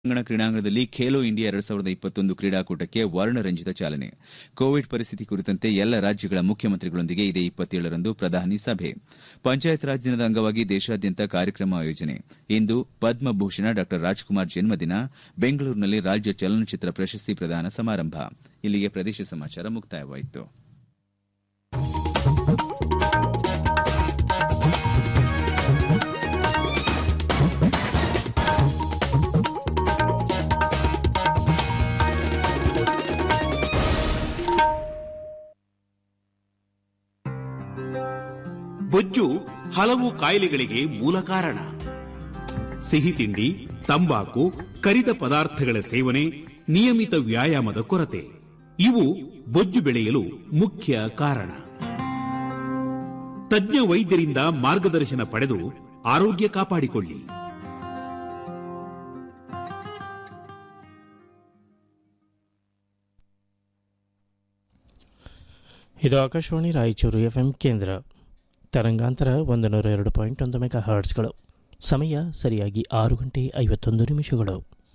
ತೆಲಂಗಾಣ ಕ್ರೀಡಾಂಗಣದಲ್ಲಿ ಖೇಲೋ ಇಂಡಿಯಾ ಎರಡ್ ಸಾವಿರದ ಇಪ್ಪತ್ತೊಂದು ಕ್ರೀಡಾಕೂಟಕ್ಕೆ ವರ್ಣರಂಜಿತ ಚಾಲನೆ ಕೋವಿಡ್ ಪರಿಸ್ಥಿತಿ ಕುರಿತಂತೆ ಎಲ್ಲ ರಾಜ್ಯಗಳ ಮುಖ್ಯಮಂತ್ರಿಗಳೊಂದಿಗೆ ಇದೇ ಇಪ್ಪತ್ತೇಳರಂದು ಪ್ರಧಾನಿ ಸಭೆ ಪಂಚಾಯತ್ ರಾಜ್ ದಿನದ ಅಂಗವಾಗಿ ದೇಶಾದ್ಯಂತ ಕಾರ್ಯಕ್ರಮ ಆಯೋಜನೆ ಇಂದು ಪದ್ಮಭೂಷಣ ಡಾ ರಾಜ್ಕುಮಾರ್ ಜನ್ಮದಿನ ಬೆಂಗಳೂರಿನಲ್ಲಿ ರಾಜ್ಯ ಚಲನಚಿತ್ರ ಪ್ರಶಸ್ತಿ ಪ್ರದಾನ ಸಮಾರಂಭ ಇಲ್ಲಿಗೆ ಪ್ರದೇಶ ಸಮಾಚಾರ ಮುಕ್ತಾಯವಾಯಿತು ಬೊಜ್ಜು ಹಲವು ಕಾಯಿಲೆಗಳಿಗೆ ಮೂಲ ಕಾರಣ ಸಿಹಿ ತಿಂಡಿ ತಂಬಾಕು ಕರಿದ ಪದಾರ್ಥಗಳ ಸೇವನೆ ನಿಯಮಿತ ವ್ಯಾಯಾಮದ ಕೊರತೆ ಇವು ಬೊಜ್ಜು ಬೆಳೆಯಲು ಮುಖ್ಯ ಕಾರಣ ತಜ್ಞ ವೈದ್ಯರಿಂದ ಮಾರ್ಗದರ್ಶನ ಪಡೆದು ಆರೋಗ್ಯ ಕಾಪಾಡಿಕೊಳ್ಳಿ ಇದು ಆಕಾಶವಾಣಿ ರಾಯಚೂರು ಎಫ್ಎಂ ಕೇಂದ್ರ ತರಂಗಾಂತರ ಒಂದು ನೂರ ಎರಡು ಪಾಯಿಂಟ್ ಒಂದು ಮೆಗಾ ಹರ್ಟ್ಸ್ಗಳು ಸಮಯ ಸರಿಯಾಗಿ ಆರು ಗಂಟೆ ಐವತ್ತೊಂದು ನಿಮಿಷಗಳು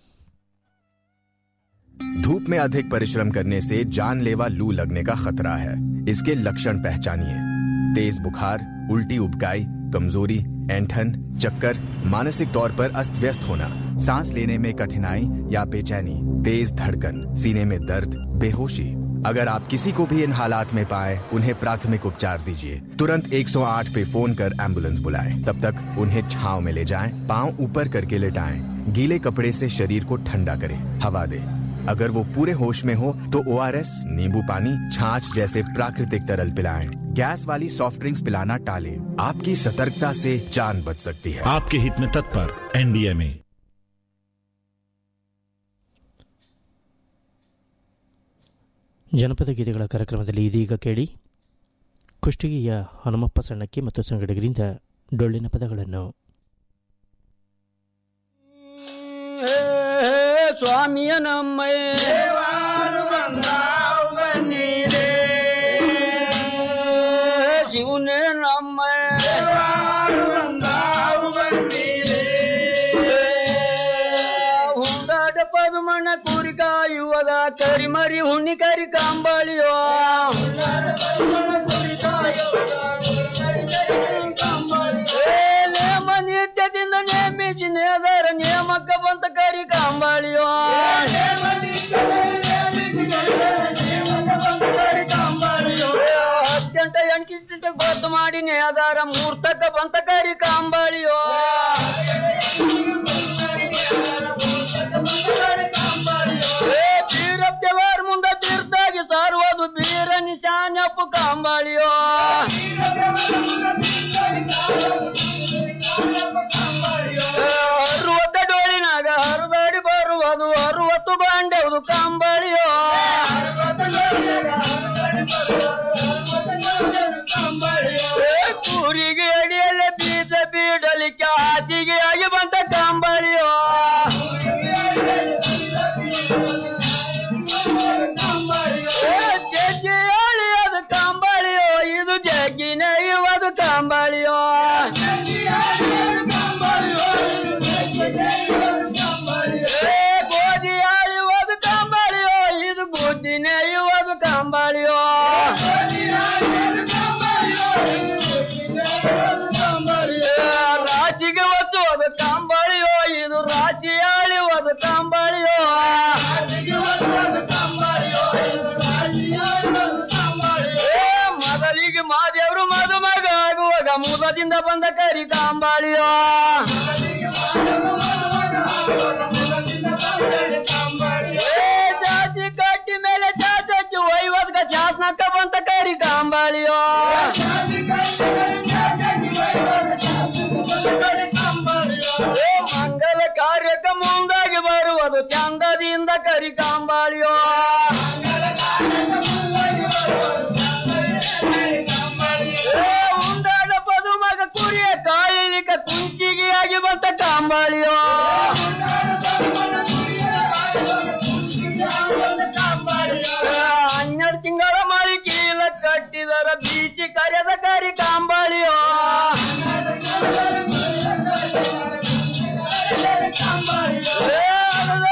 धूप में अधिक परिश्रम करने से जानलेवा लू लगने का खतरा है इसके लक्षण पहचानिए तेज बुखार उल्टी उबकाई कमजोरी ऐंठन चक्कर मानसिक तौर पर अस्त व्यस्त होना सांस लेने में कठिनाई या बेचैनी तेज धड़कन सीने में दर्द बेहोशी अगर आप किसी को भी इन हालात में पाए उन्हें प्राथमिक उपचार दीजिए तुरंत 108 पे फोन कर एम्बुलेंस बुलाएं तब तक उन्हें छांव में ले जाएं पांव ऊपर करके लेटाएं गीले कपड़े से शरीर को ठंडा करें हवा दें अगर वो पूरे होश में हो तो ओ नींबू पानी छाछ जैसे प्राकृतिक तरल पिलाएं गैस वाली सॉफ्ट ड्रिंक्स पिलाना टालें आपकी सतर्कता से जान बच सकती है आपके हित में तत्पर एनडीएमए ಜನಪದ ಗೀತೆಗಳ ಕಾರ್ಯಕ್ರಮದಲ್ಲಿ ಇದೀಗ ಕೇಳಿ ಕುಷ್ಟಗಿಯ ಹನುಮಪ್ಪ ಸಣ್ಣಕ್ಕಿ ಮತ್ತು ಸಂಗಡಿಗರಿಂದ ಡೊಳ್ಳಿನ ಪದಗಳನ್ನು ಸ್ವಾಮಿಯ ನಮ್ಮಯ್ಯ ಶಿವನೇ ನಮ್ಮಯ್ಯ ಹುಂದಾಟ ಪದುಮಣ್ಣ ಕುರಿ ಕಾಯುವದ ಕರಿಮರಿ ಹುಣ್ಣಿ ಕರಿ ಕಾಂಬಳಿಯೋ ನೇಮ ನಿತ್ಯದಿಂದ ನೇಮಿಸಿ ನೇದರ ನೇಮಕ್ಕ ಬಂತ ಕರಿ ಕಾಂಬಳಿಯೋ ಹತ್ತೆಂಟ ಎಂಟಿಂಟ ಗೊತ್ತು ಮಾಡಿ ನೇದಾರ ಮೂರ್ತಕ್ಕ ಬಂತ ಕರಿ ಕಾಂಬಳಿಯೋ ಬೀರಪ್ಪವಾರ ಮುಂದ ತೀರ್ಥಾಗಿ ಸಾರುವುದು ಬೀರ ನಿಶಾನಪ್ಪು ಕಾಂಬಳಿಯೋ ಅರುವತ್ತ ಡೋಳಿನಾಗ ಹರಿದಾಡಿ ಬರುವುದು ಅರುವತ್ತು ಬಾಂಡೆವುದು ಕಾಂಬಳಿಯೋ ಕೂರಿಗೆ ಅಡಿಯಲ್ಲೇ ಬೀಜ ಬೀಡಲಿಕ್ಕೆ ಹಾಸಿಗೆ ಆಗಿ ಬಂತ ಕಾಂಬಳಿಯೋ ಜಗ್ಗಿಯಾಳಿ ಅದು ಕಾಂಬಳಿಯೋ ಇದು ಜಗ್ಗಿನ ಇವದು ಕಾಂಬಳಿಯೋ ಏ ಗೋಧಿ ಆಳುವುದು ಕಾಂಬಳಿಯೋ ಇದು ಬುದ್ಧಿನ ಇವದು ಕಾಂಬಳಿಯೋ ರಾಶಿಗೆ ಒತ್ತುವುದು ಕಾಂಬಳಿಯೋ ಇದು ರಾಶಿ ಆಳುವುದು ಕಾಂಬಳಿಯೋ ಏ, ಮೊದಲಿಗೆ ಮಾದೇವ್ರು ಮದುಮಗ ಆಗುವಾಗ ಮೂಲದಿಂದ ಬಂದ ಕರಿ ಕಾಂಬಳಿಯೋ ಏ, ಜಾತಿ ಕಟ್ಟಿ ಮೇಲೆ ಚಾಚಿ ಒಯ್ವದ್ಗ ಚಾಸ್ನಕ್ಕ ಬಂತ ಕರಿ ಕಾಂಬಳಿಯೋ ಏ, ಮಂಗಲ ಕಾರ್ಯಕ್ಕೆ ಮುಂದಾಗಿ ಬರುವುದು ಚಂದದಿಂದ ಕರಿ ಕಾಂಬಳಿಯೋ ಏ, ಉಂಡಾಡ ಪದುಮಗ ಕುರಿಯ ಕಾಯಿಲಿಕ ಕುಂಚಿಗೆ ಆಗಿ ಬಂತ ಕಾಂಬಳಿಯೋ ಹನ್ನೆರಡು ತಿಂಗಳ ಮಳಿ ಕೀಲ ಕಟ್ಟಿದರ ಬೀಸಿ ಕರೆದ ಕರಿ ಕಾಂಬಳಿಯೋ ಏ, ಅದದ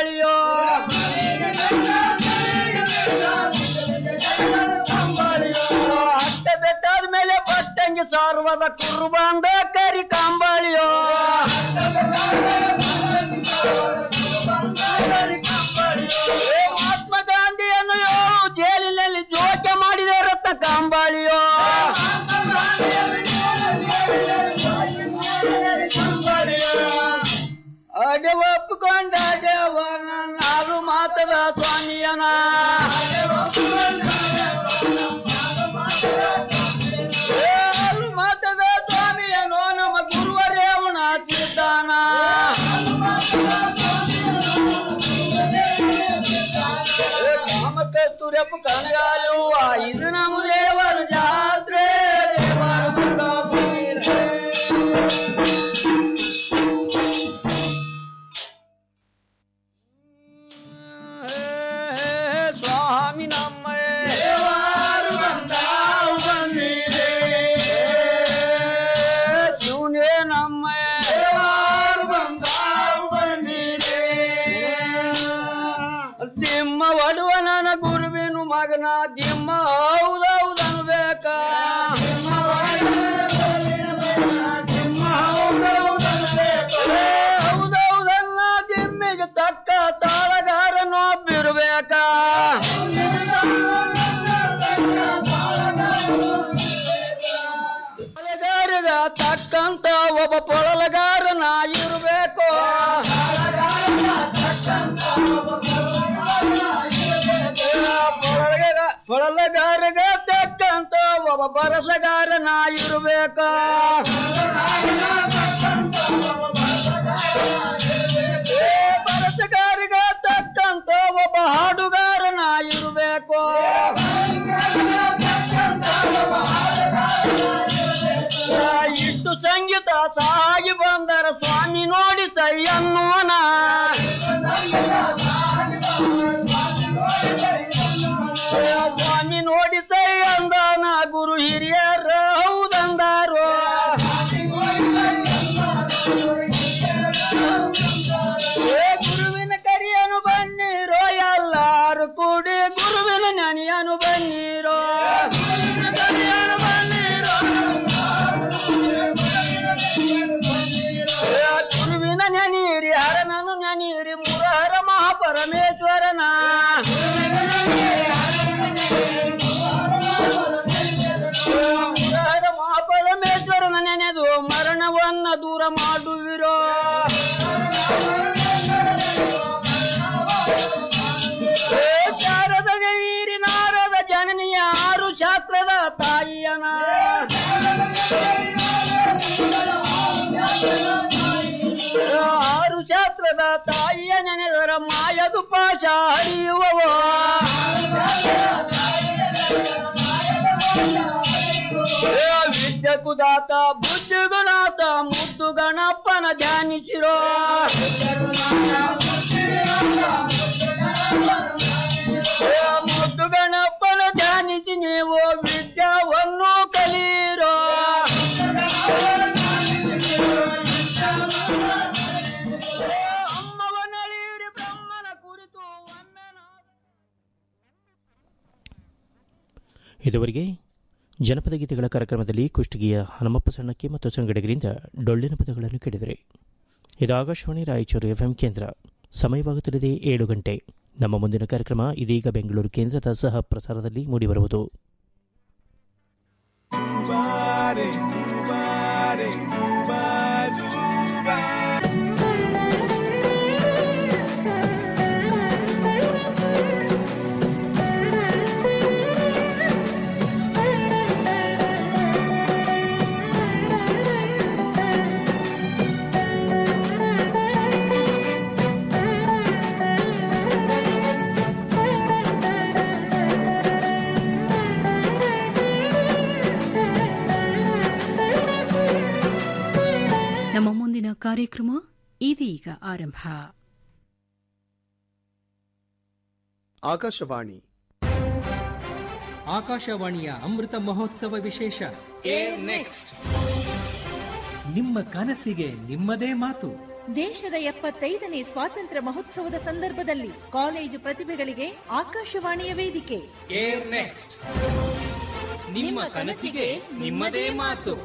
ಕಂಬಳಿಯೋ ಅಟ್ಟ ಬೆಟ್ಟಾದ ಮೇಲೆ ಪಟ್ಟಂಗಿ ಸಾರ್ವದ ಕುರುಬಂದ ಕರಿ ಕಂಬಳಿಯೋ ಏ ಮಹಾತ್ಮ ಗಾಂಧಿಯನ್ನು ಜೈಲಿನಲ್ಲಿ ಜೋಕೆ ಮಾಡಿದೆ ರತ್ನ ಕಂಬಳಿಯೋ ಅಡೆ ಒಪ್ಪಿಕೊಂಡ ದೇವನ ನಾಡು ಮಾತದ ಸ್ವಾಮಿಯನ ಏ, ನಾಡು ಮಾತದ ಸ್ವಾಮಿಯನೋ ನಮ್ಮ ಗುರುವರೇವಣ ಚಿದ್ದಾನ ಕಾಮಕಸ್ತೂರಪ್ಪ ಕಣಗಾಲು ಇದು ನಮ್ಮ ದೇವರ ಜಾತ್ರೆ ದೇವರ ಬಂದ ಸ್ವಾಮಿ ನಮ್ಮ ದೇವಾರು ಬಂದಾವು ಬಂದಿದೆ ಶಿವನೇ ನಮ್ಮ ದೇವಾರು ಬಂದಾವು ಬಂದಿದೆ ದಿಮ್ಮ ಒಡುವ ನನ್ನ ಗುರುವಿನ ಮಗನ ದಿಮ್ಮ ಹೌದೌದನು ಬೇಕ ಹೌದೌದನ್ನ ದಿಮ್ಮಿಗೆ ತಕ್ಕ ತಾಳಗಾರನೊಬ್ಬಿರ್ಬೇಕ ಪೊಳಗಾರಗ ತಕ್ಕಂತ ಒಬ್ಬ ಪೊಳಲಗಾರನ ಇರಬೇಕು ಪೊಳಲಗಾರಗ ತಕ್ಕಂತ ಒಬ್ಬ ಬರಸಗಾರನ ಇರಬೇಕ ಏ ಬರಸಗಾರಿಗ ತಕ್ಕಂತ ಒಬ್ಬ ಹಾಡುಗಾರನ ಇರಬೇಕು ಇಟ್ಟು ಸಂಗೀತ ಸಾಗಿ ಬಂದರ ಸ್ವಾಮಿ ನೋಡಿ ಸೈ ಅನ್ನುವನ ಸ್ವಾಮಿ ನೋಡಿ ಸೈ ಅಂದಾನ ಗುರು ಹಿರಿಯರ ಹೌದಂದಾರೋ ಏ ಗುರುವಿನ ಕರಿಯನು ಬನ್ನಿರೋ ಎಲ್ಲಾರು ಕೂಡಿ ಗುರುವಿನ ನೆನೆಯನು ಬನ್ನಿರೋ ಕರಿಯನು ಬನ್ನಿರೋ ಏ ಗುರುವಿನ ನೆನೀರಿ ಹರನನು ನೆನೀರಿ ಮುರಹರ ಮಹಾಪರಮೇಶ್ವರನ ಮುರಹರ ಮಹಾಪರಮೇಶ್ವರನ ನೆನೆದು ಮರಣವನ್ನ ದೂರ ಮಾಡುವಿರೋ ಏ ಶಾರದ ನೀರಿ ನಾರದ ಜನನಿಯ ಆರು ಶಾಸ್ತ್ರದ ತಾಯಿಯನ ಆರು ಶಾಸ್ತ್ರದ ತಾಯಿಯ ನೆನೆದರ ಮಾಯದು ಪಾಶ ಹರಿಯುವವೋ ಏ ವಿದ್ಯೆ ಕುದಾತ ಬುದ್ಧಿಗುಣಾತ ಮುದ್ದು ಗಣಪ್ಪನ ಧ್ಯಾನಿಸಿರೋ ಏ ಮುದ್ದು ಗಣಪ್ಪನ ಧ್ಯಾನಿಸಿ ನೀವು ವಿದ್ಯಾವನ್ನು ಕಲಿಯಿರೋ ಅಮ್ಮವನಳಿಯಿರಿ ಬ್ರಹ್ಮನ ಕುರಿತು ಒಮ್ಮೆ ನಾ- ಇದುವರೆಗೆ ಜನಪದ ಗೀತೆಗಳ ಕಾರ್ಯಕ್ರಮದಲ್ಲಿ ಕುಷ್ಟಗಿಯ ಹನುಮಪ್ಪ ಸಣ್ಣಕ್ಕಿ ಮತ್ತು ಸಂಗಡಿಗರಿಂದ ಡೊಳ್ಳಿನ ಪದಗಳನ್ನು ಕೇಳಿದರೆ ಇದು ಆಕಾಶವಾಣಿ ರಾಯಚೂರು ಎಫ್ಎಂ ಕೇಂದ್ರ ಸಮಯವಾಗುತ್ತಿದೆ ಏಳು ಗಂಟೆ ನಮ್ಮ ಮುಂದಿನ ಕಾರ್ಯಕ್ರಮ ಇದೀಗ ಬೆಂಗಳೂರು ಕೇಂದ್ರದ ಸಹ ಪ್ರಸಾರದಲ್ಲಿ ಮೂಡಿಬರುವುದು ನಮ್ಮ ಮುಂದಿನ ಕಾರ್ಯಕ್ರಮ ಇದೀಗ ಆರಂಭ ಆಕಾಶವಾಣಿ ಆಕಾಶವಾಣಿಯ ಅಮೃತ ಮಹೋತ್ಸವ ವಿಶೇಷ ನಿಮ್ಮ ಕನಸಿಗೆ ನಿಮ್ಮದೇ ಮಾತು ದೇಶದ ಎಪ್ಪತ್ತೈದನೇ ಸ್ವಾತಂತ್ರ್ಯ ಮಹೋತ್ಸವದ ಸಂದರ್ಭದಲ್ಲಿ ಕಾಲೇಜು ಪ್ರತಿಭೆಗಳಿಗೆ ಆಕಾಶವಾಣಿಯ ವೇದಿಕೆ ಏರ್ ನೆಕ್ಸ್ಟ್ ನಿಮ್ಮ ಕನಸಿಗೆ ನಿಮ್ಮದೇ ಮಾತು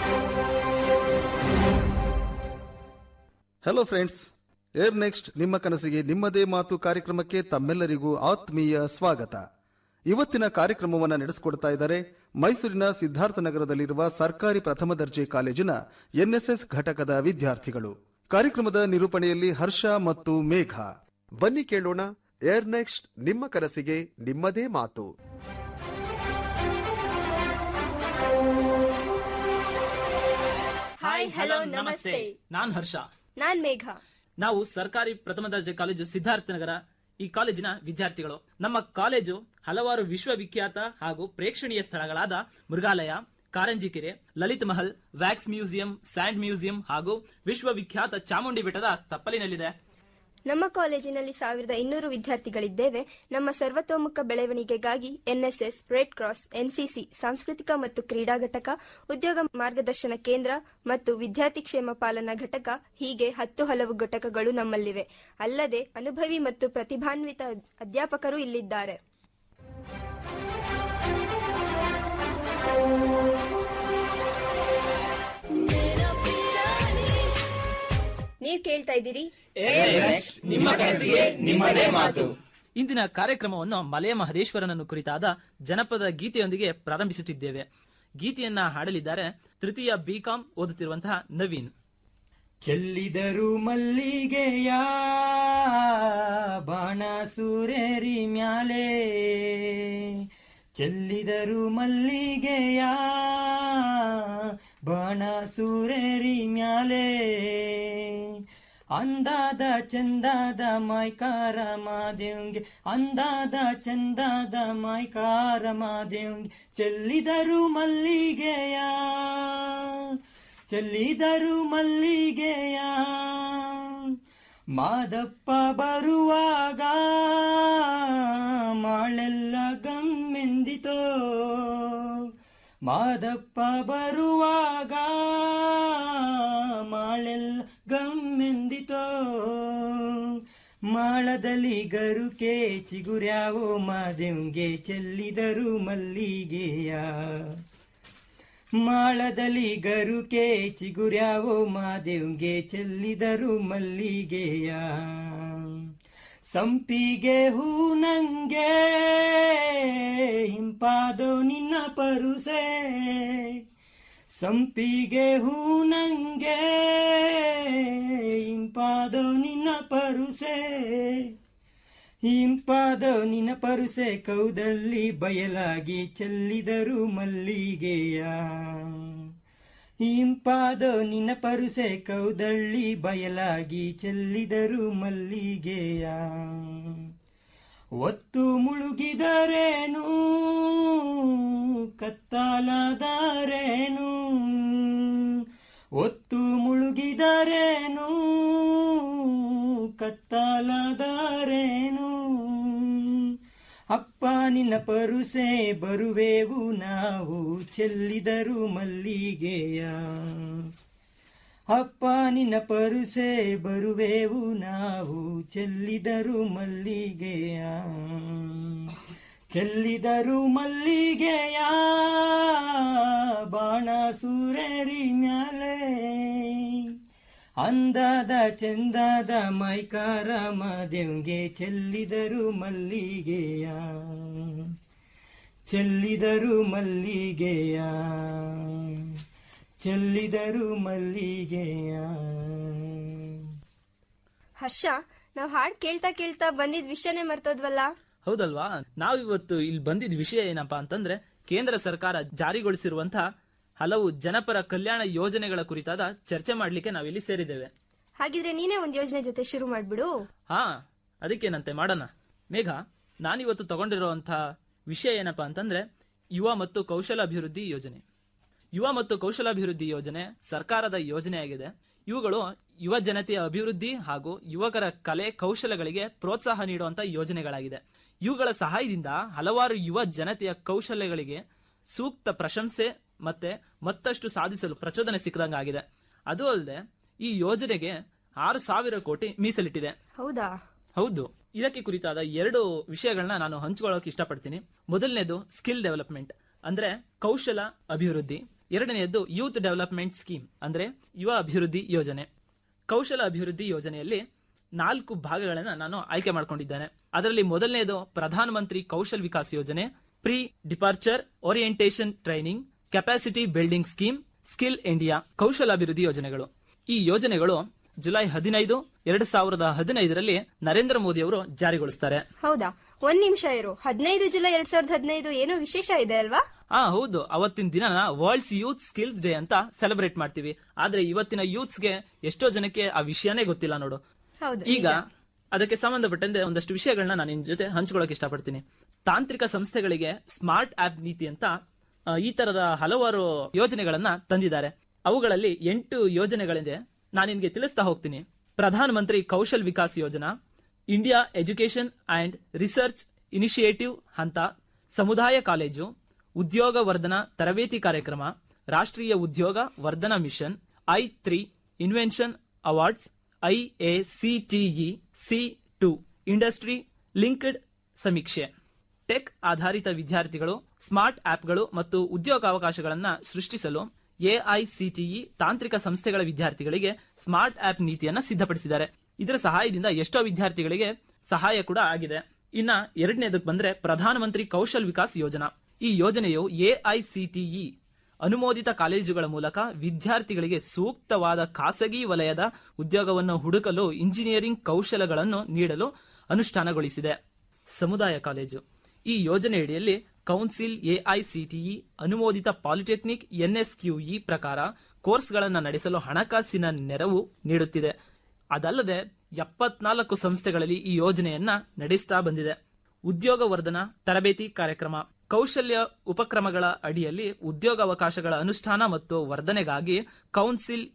ಹಲೋ ಫ್ರೆಂಡ್ಸ್ ಏರ್ ನೆಕ್ಸ್ಟ್ ನಿಮ್ಮ ಕನಸಿಗೆ ನಿಮ್ಮದೇ ಮಾತು ಕಾರ್ಯಕ್ರಮಕ್ಕೆ ತಮ್ಮೆಲ್ಲರಿಗೂ ಆತ್ಮೀಯ ಸ್ವಾಗತ ಇವತ್ತಿನ ಕಾರ್ಯಕ್ರಮವನ್ನು ನಡೆಸಿಕೊಡ್ತಾ ಇದ್ದಾರೆ ಮೈಸೂರಿನ ಸಿದ್ಧಾರ್ಥ ನಗರದಲ್ಲಿರುವ ಸರ್ಕಾರಿ ಪ್ರಥಮ ದರ್ಜೆ ಕಾಲೇಜಿನ ಎನ್ಎಸ್ಎಸ್ ಘಟಕದ ವಿದ್ಯಾರ್ಥಿಗಳು ಕಾರ್ಯಕ್ರಮದ ನಿರೂಪಣೆಯಲ್ಲಿ ಹರ್ಷ ಮತ್ತು ಮೇಘ ಬನ್ನಿ ಕೇಳೋಣ ಏರ್ ನೆಕ್ಸ್ಟ್ ನಿಮ್ಮ ಕನಸಿಗೆ ನಿಮ್ಮದೇ ಮಾತು ಹಾಯ್ ಹಲೋ ನಮಸ್ತೆ ನಾನ್ ಹರ್ಷ ನಾನ್ ಮೇಘ ನಾವು ಸರ್ಕಾರಿ ಪ್ರಥಮ ದರ್ಜೆ ಕಾಲೇಜು ಸಿದ್ಧಾರ್ಥ ನಗರ ಈ ಕಾಲೇಜಿನ ವಿದ್ಯಾರ್ಥಿಗಳು ನಮ್ಮ ಕಾಲೇಜು ಹಲವಾರು ವಿಶ್ವವಿಖ್ಯಾತ ಹಾಗೂ ಪ್ರೇಕ್ಷಣೀಯ ಸ್ಥಳಗಳಾದ ಮೃಗಾಲಯ ಕಾರಂಜಿ ಕೆರೆ Lalit Mahal wax museum sand museum ಹಾಗೂ ವಿಶ್ವವಿಖ್ಯಾತ ಚಾಮುಂಡಿ ಬೆಟ್ಟದ ತಪ್ಪಲಿನಲ್ಲಿದೆ ನಮ್ಮ ಕಾಲೇಜಿನಲ್ಲಿ ಸಾವಿರದ ಇನ್ನೂರು ವಿದ್ಯಾರ್ಥಿಗಳಿದ್ದೇವೆ ನಮ್ಮ ಸರ್ವತೋಮುಖ ಬೆಳವಣಿಗೆಗಾಗಿ ಎನ್ಎಸ್ಎಸ್ ರೆಡ್ ಕ್ರಾಸ್ ಎನ್ಸಿಸಿ ಸಾಂಸ್ಕೃತಿಕ ಮತ್ತು ಕ್ರೀಡಾ ಘಟಕ ಉದ್ಯೋಗ ಮಾರ್ಗದರ್ಶನ ಕೇಂದ್ರ ಮತ್ತು ವಿದ್ಯಾರ್ಥಿ ಕ್ಷೇಮ ಪಾಲನಾ ಘಟಕ ಹೀಗೆ ಹತ್ತು ಹಲವು ಘಟಕಗಳು ನಮ್ಮಲ್ಲಿವೆ ಅಲ್ಲದೆ ಅನುಭವಿ ಮತ್ತು ಪ್ರತಿಭಾನ್ವಿತ ಅಧ್ಯಾಪಕರು ಇಲ್ಲಿದ್ದಾರೆ ನೀವು ಕೇಳ್ತಾ ಇದ್ದೀರಿ ನಿಮ್ಮ ಕನಸಿಗೆ ನಿಮ್ಮದೇ ಮಾತು ಇಂದಿನ ಕಾರ್ಯಕ್ರಮವನ್ನು ಮಲೆಯ ಮಹದೇಶ್ವರನನ್ನು ಕುರಿತಾದ ಜನಪದ ಗೀತೆಯೊಂದಿಗೆ ಪ್ರಾರಂಭಿಸುತ್ತಿದ್ದೇವೆ ಗೀತೆಯನ್ನ ಹಾಡಲಿದ್ದಾರೆ ತೃತೀಯ ಬಿಕಾಂ ಓದುತ್ತಿರುವಂತಹ ನವೀನ್ ಚೆಲ್ಲಿದರು ಮಲ್ಲಿಗೆಯ ಬಾಣ ಸೂರೇರಿ ಮ್ಯಾಲೆ ಚೆಲ್ಲಿದರು ಮಲ್ಲಿಗೆಯ ಬಾಣ ಸೂರೇರಿ ಮ್ಯಾಲೆ ಅಂದಾದ ಚಂದಾದ ಮೈಕಾರ ಮಾದೇವ್ಗೆ ಅಂದಾದ ಚಂದಾದ ಮೈಕಾರ ಮಾದೇವ್ಗೆ ಚೆಲ್ಲಿದರು ಮಲ್ಲಿಗೆಯ ಚೆಲ್ಲಿದರು ಮಲ್ಲಿಗೆಯ ಮಾದಪ್ಪ ಬರುವಾಗ ಮಾಳೆಲ್ಲ ಗಮ್ಮೆಂದಿತೋ ಮಾದಪ್ಪ ಬರುವಾಗ ಮಾಳೆಲ್ಲ ಗಮ್ಮೆಂದಿತೋ ಮಾಳದಲ್ಲಿ ಗರುಕೆ ಚಿಗುರ್ಯಾವೋ ಮಾದೇವ್ಗೆ ಚೆಲ್ಲಿದರು ಮಲ್ಲಿಗೆಯ ಮಾಳದಲ್ಲಿ ಗರುಕೆ ಚಿಗುರ್ಯಾವೋ ಮಾದೇವ್ಗೆ ಚೆಲ್ಲಿದರು ಮಲ್ಲಿಗೆಯ ಸಂಪಿಗೆ ಹೂ ನಂಗೆ ಹಿಂಪಾದೋ ನಿನ್ನ ಪರುಸೆ ಸಂಪಿಗೆ ಹೂ ನಂಗೆ ಹಿಂಪಾದೋ ನಿನ್ನ ಪರುಸೆ ಹಿಂಪಾದ ನಿನ್ನ ಪರುಸೆ ಕೌದಲ್ಲಿ ಬಯಲಾಗಿ ಚೆಲ್ಲಿದರು ಮಲ್ಲಿಗೆಯ ಹಿಂಪಾದ ನಿನ್ನ ಪರುಸೆ ಕೌದಳ್ಳಿ ಬಯಲಾಗಿ ಚೆಲ್ಲಿದರು ಮಲ್ಲಿಗೆಯ ಒತ್ತು ಮುಳುಗಿದರೇನು ಕತ್ತಾಲದಾರೇನು ಒತ್ತು ಮುಳುಗಿದರೇನು ಕತ್ತಾಲದಾರೇನು ಅಪ್ಪ ನಿನ್ನ ಪರುಸೆ ಬರುವೆವು ನಾವು ಚೆಲ್ಲಿದರು ಮಲ್ಲಿಗೆಯ ಅಪ್ಪ ನಿನ್ನ ಪರುಸೆ ಬರುವೆವು ನಾವು ಚೆಲ್ಲಿದರು ಮಲ್ಲಿಗೆಯ ಚೆಲ್ಲಿದರು ಮಲ್ಲಿಗೆಯ ಬಾಣ ಸೂರೇರಿ ಮ್ಯಾಲೆ ಅಂದಾದ ಚಂದಾದ ಮೈಕಾರ ಮಾದೇವ್ಗೆ ಚೆಲ್ಲಿದರು ಮಲ್ಲಿಗೆಯ ಚೆಲ್ಲಿದರು ಮಲ್ಲಿಗೆಯ ಚೆಲ್ಲಿದರು ಮಲ್ಲಿಗೆಯ ಹರ್ಷ ನಾವ್ ಹಾಡ್ ಕೇಳ್ತಾ ಕೇಳ್ತಾ ಬಂದಿದ್ ವಿಷಯನೇ ಮರ್ತೋದ್ವಲ್ಲ ಹೌದಲ್ವಾ ನಾವಿವತ್ತು ಇಲ್ಲಿ ಬಂದಿದ್ ವಿಷಯ ಏನಪ್ಪಾ ಅಂತಂದ್ರೆ ಕೇಂದ್ರ ಸರ್ಕಾರ ಜಾರಿಗೊಳಿಸಿರುವಂತಹ ಹಲವು ಜನಪರ ಕಲ್ಯಾಣ ಯೋಜನೆಗಳ ಕುರಿತಾದ ಚರ್ಚೆ ಮಾಡ್ಲಿಕ್ಕೆ ನಾವಿಲ್ಲಿ ಸೇರಿದ್ದೇವೆ ಹಾಗಿದ್ರೆ ನೀನೇ ಒಂದ್ ಯೋಜನೆ ಜೊತೆ ಶುರು ಮಾಡ್ಬಿಡು ಹಾ ಅದಕ್ಕೇನಂತೆ ಮಾಡೋಣ ಮೇಘ ನಾನಿವತ್ತು ತಗೊಂಡಿರುವಂತಹ ವಿಷಯ ಏನಪ್ಪಾ ಅಂತಂದ್ರೆ ಯುವ ಮತ್ತು ಕೌಶಲಾಭಿವೃದ್ಧಿ ಯೋಜನೆ ಯುವ ಮತ್ತು ಕೌಶಲಾಭಿವೃದ್ಧಿ ಯೋಜನೆ ಸರ್ಕಾರದ ಯೋಜನೆಯಾಗಿದೆ ಇವುಗಳು ಯುವ ಜನತೆಯ ಅಭಿವೃದ್ಧಿ ಹಾಗೂ ಯುವಕರ ಕಲೆ ಕೌಶಲಗಳಿಗೆ ಪ್ರೋತ್ಸಾಹ ನೀಡುವಂತ ಯೋಜನೆಗಳಾಗಿದೆ ಇವುಗಳ ಸಹಾಯದಿಂದ ಹಲವಾರು ಯುವ ಜನತೆಯ ಕೌಶಲ್ಯಗಳಿಗೆ ಸೂಕ್ತ ಪ್ರಶಂಸೆ ಮತ್ತೆ ಮತ್ತಷ್ಟು ಸಾಧಿಸಲು ಪ್ರಚೋದನೆ ಸಿಕ್ಕದಂಗಾಗಿದೆ ಅದು ಅಲ್ಲದೆ ಈ ಯೋಜನೆಗೆ ಆರು ಸಾವಿರ ಕೋಟಿ ಮೀಸಲಿಟ್ಟಿದೆ ಹೌದಾ ಹೌದು ಇದಕ್ಕೆ ಕುರಿತಾದ ಎರಡು ವಿಷಯಗಳನ್ನ ನಾನು ಹಂಚಿಕೊಳ್ಳೋಕೆ ಇಷ್ಟಪಡ್ತೀನಿ ಮೊದಲನೇದು ಸ್ಕಿಲ್ ಡೆವಲಪ್ಮೆಂಟ್ ಅಂದ್ರೆ ಕೌಶಲ ಅಭಿವೃದ್ಧಿ ಎರಡನೆಯದು ಯೂತ್ ಡೆವಲಪ್ಮೆಂಟ್ ಸ್ಕೀಮ್ ಅಂದ್ರೆ ಯುವ ಅಭಿವೃದ್ಧಿ ಯೋಜನೆ ಕೌಶಲ ಅಭಿವೃದ್ಧಿ ಯೋಜನೆಯಲ್ಲಿ ನಾಲ್ಕು ಭಾಗಗಳನ್ನ ನಾನು ಆಯ್ಕೆ ಮಾಡ್ಕೊಂಡಿದ್ದೇನೆ ಅದರಲ್ಲಿ ಮೊದಲನೆಯದು ಪ್ರಧಾನ ಮಂತ್ರಿ ಕೌಶಲ್ ವಿಕಾಸ್ ಯೋಜನೆ pre departure orientation training capacity building scheme skill India ಕೌಶಲಾಭಿವೃದ್ಧಿ ಯೋಜನೆಗಳು ಈ ಯೋಜನೆಗಳು ಜುಲೈ ಹದಿನೈದು ಎರಡ್ ಸಾವಿರದ ಹದಿನೈದರಲ್ಲಿ ನರೇಂದ್ರ ಮೋದಿ ಅವರು ಜಾರಿಗೊಳಿಸ್ತಾರೆ ಹೌದಾ ಒಂದ್ ನಿಮಿಷ ಇರು ಹದಿನೈದು ಜುಲೈ ಎರಡ್ ಸಾವಿರದ ಹದಿನೈದು ಏನೋ ವಿಶೇಷ ಇದೆ ಅಲ್ವಾ ಆ ಹೌದು ಅವತ್ತಿನ ದಿನ ವರ್ಲ್ಡ್ಸ್ ಯೂತ್ ಸ್ಕಿಲ್ಸ್ ಡೇ ಅಂತ ಸೆಲೆಬ್ರೇಟ್ ಮಾಡ್ತೀವಿ ಆದ್ರೆ ಇವತ್ತಿನ ಯೂತ್ಸ್ಗೆ ಎಷ್ಟೋ ಜನಕ್ಕೆ ಆ ವಿಷಯನೇ ಗೊತ್ತಿಲ್ಲ ನೋಡು ಹೌದು ಈಗ ಅದಕ್ಕೆ ಸಂಬಂಧಪಟ್ಟಂತೆ ಒಂದಷ್ಟು ವಿಷಯಗಳನ್ನ ನಾನು ನಿಮ್ ಜೊತೆ ಹಂಚ್ಕೊಳ್ಳೋಕೆ ಇಷ್ಟಪಡ್ತೀನಿ ತಾಂತ್ರಿಕ ಸಂಸ್ಥೆಗಳಿಗೆ ಸ್ಮಾರ್ಟ್ ಆಪ್ ನೀತಿ ಅಂತ ಆ, ಈ ತರದ ಹಲವಾರು ಯೋಜನೆಗಳನ್ನ ತಂದಿದ್ದಾರೆ ಅವುಗಳಲ್ಲಿ ಎಂಟು ಯೋಜನೆಗಳಿದೆ ನಾನು ನಿಮ್ಗೆ ತಿಳಿಸ್ತಾ ಹೋಗ್ತೀನಿ ಪ್ರಧಾನ ಮಂತ್ರಿ Kaushal Vikas Yojana India education and research initiative ಹಂತ ಸಮುದಾಯ ಕಾಲೇಜು ಉದ್ಯೋಗ ವರ್ಧನ ತರಬೇತಿ ಕಾರ್ಯಕ್ರಮ ರಾಷ್ಟ್ರೀಯ ಉದ್ಯೋಗ ವರ್ಧನಾ mission I three invention awards IACTE C to industry linked ಸಮೀಕ್ಷೆ ಟೆಕ್ ಆಧಾರಿತ ವಿದ್ಯಾರ್ಥಿಗಳು ಸ್ಮಾರ್ಟ್ ಆಪ್ಗಳು ಮತ್ತು ಉದ್ಯೋಗಾವಕಾಶಗಳನ್ನು ಸೃಷ್ಟಿಸಲು ಎಐಸಿಟಿಇ ತಾಂತ್ರಿಕ ಸಂಸ್ಥೆಗಳ ವಿದ್ಯಾರ್ಥಿಗಳಿಗೆ ಸ್ಮಾರ್ಟ್ ಆಪ್ ನೀತಿಯನ್ನ ಸಿದ್ಧಪಡಿಸಿದ್ದಾರೆ ಇದರ ಸಹಾಯದಿಂದ ಎಷ್ಟೋ ವಿದ್ಯಾರ್ಥಿಗಳಿಗೆ ಸಹಾಯ ಕೂಡ ಆಗಿದೆ ಇನ್ನ ಎರಡನೇದಕ್ಕೆ ಬಂದ್ರೆ ಪ್ರಧಾನಮಂತ್ರಿ ಕೌಶಲ್ ವಿಕಾಸ್ ಯೋಜನಾ ಈ ಯೋಜನೆಯು ಎಐಸಿಟಿಇ ಅನುಮೋದಿತ ಕಾಲೇಜುಗಳ ಮೂಲಕ ವಿದ್ಯಾರ್ಥಿಗಳಿಗೆ ಸೂಕ್ತವಾದ ಖಾಸಗಿ ವಲಯದ ಉದ್ಯೋಗವನ್ನು ಹುಡುಕಲು ಇಂಜಿನಿಯರಿಂಗ್ ಕೌಶಲಗಳನ್ನು ನೀಡಲು ಅನುಷ್ಠಾನಗೊಳಿಸಿದೆ ಸಮುದಾಯ ಕಾಲೇಜು ಈ ಯೋಜನೆಯಡಿಯಲ್ಲಿ ಕೌನ್ಸಿಲ್ ಎಐಸಿಟಿಇ ಅನುಮೋದಿತ ಪಾಲಿಟೆಕ್ನಿಕ್ ಎನ್ಎಸ್ಕ್ಯೂಇ ಪ್ರಕಾರ ಕೋರ್ಸ್ಗಳನ್ನು ನಡೆಸಲು ಹಣಕಾಸಿನ ನೆರವು ನೀಡುತ್ತಿದೆ ಅದಲ್ಲದೆ ಎಪ್ಪತ್ನಾಲ್ಕು ಸಂಸ್ಥೆಗಳಲ್ಲಿ ಈ ಯೋಜನೆಯನ್ನ ನಡೆಸ್ತಾ ಬಂದಿದೆ ಉದ್ಯೋಗ ವರ್ಧನ ತರಬೇತಿ ಕಾರ್ಯಕ್ರಮ ಕೌಶಲ್ಯ ಉಪಕ್ರಮಗಳ ಅಡಿಯಲ್ಲಿ ಉದ್ಯೋಗಾವಕಾಶಗಳ ಅನುಷ್ಠಾನ ಮತ್ತು ವರ್ಧನೆಗಾಗಿ ಕೌನ್ಸಿಲ್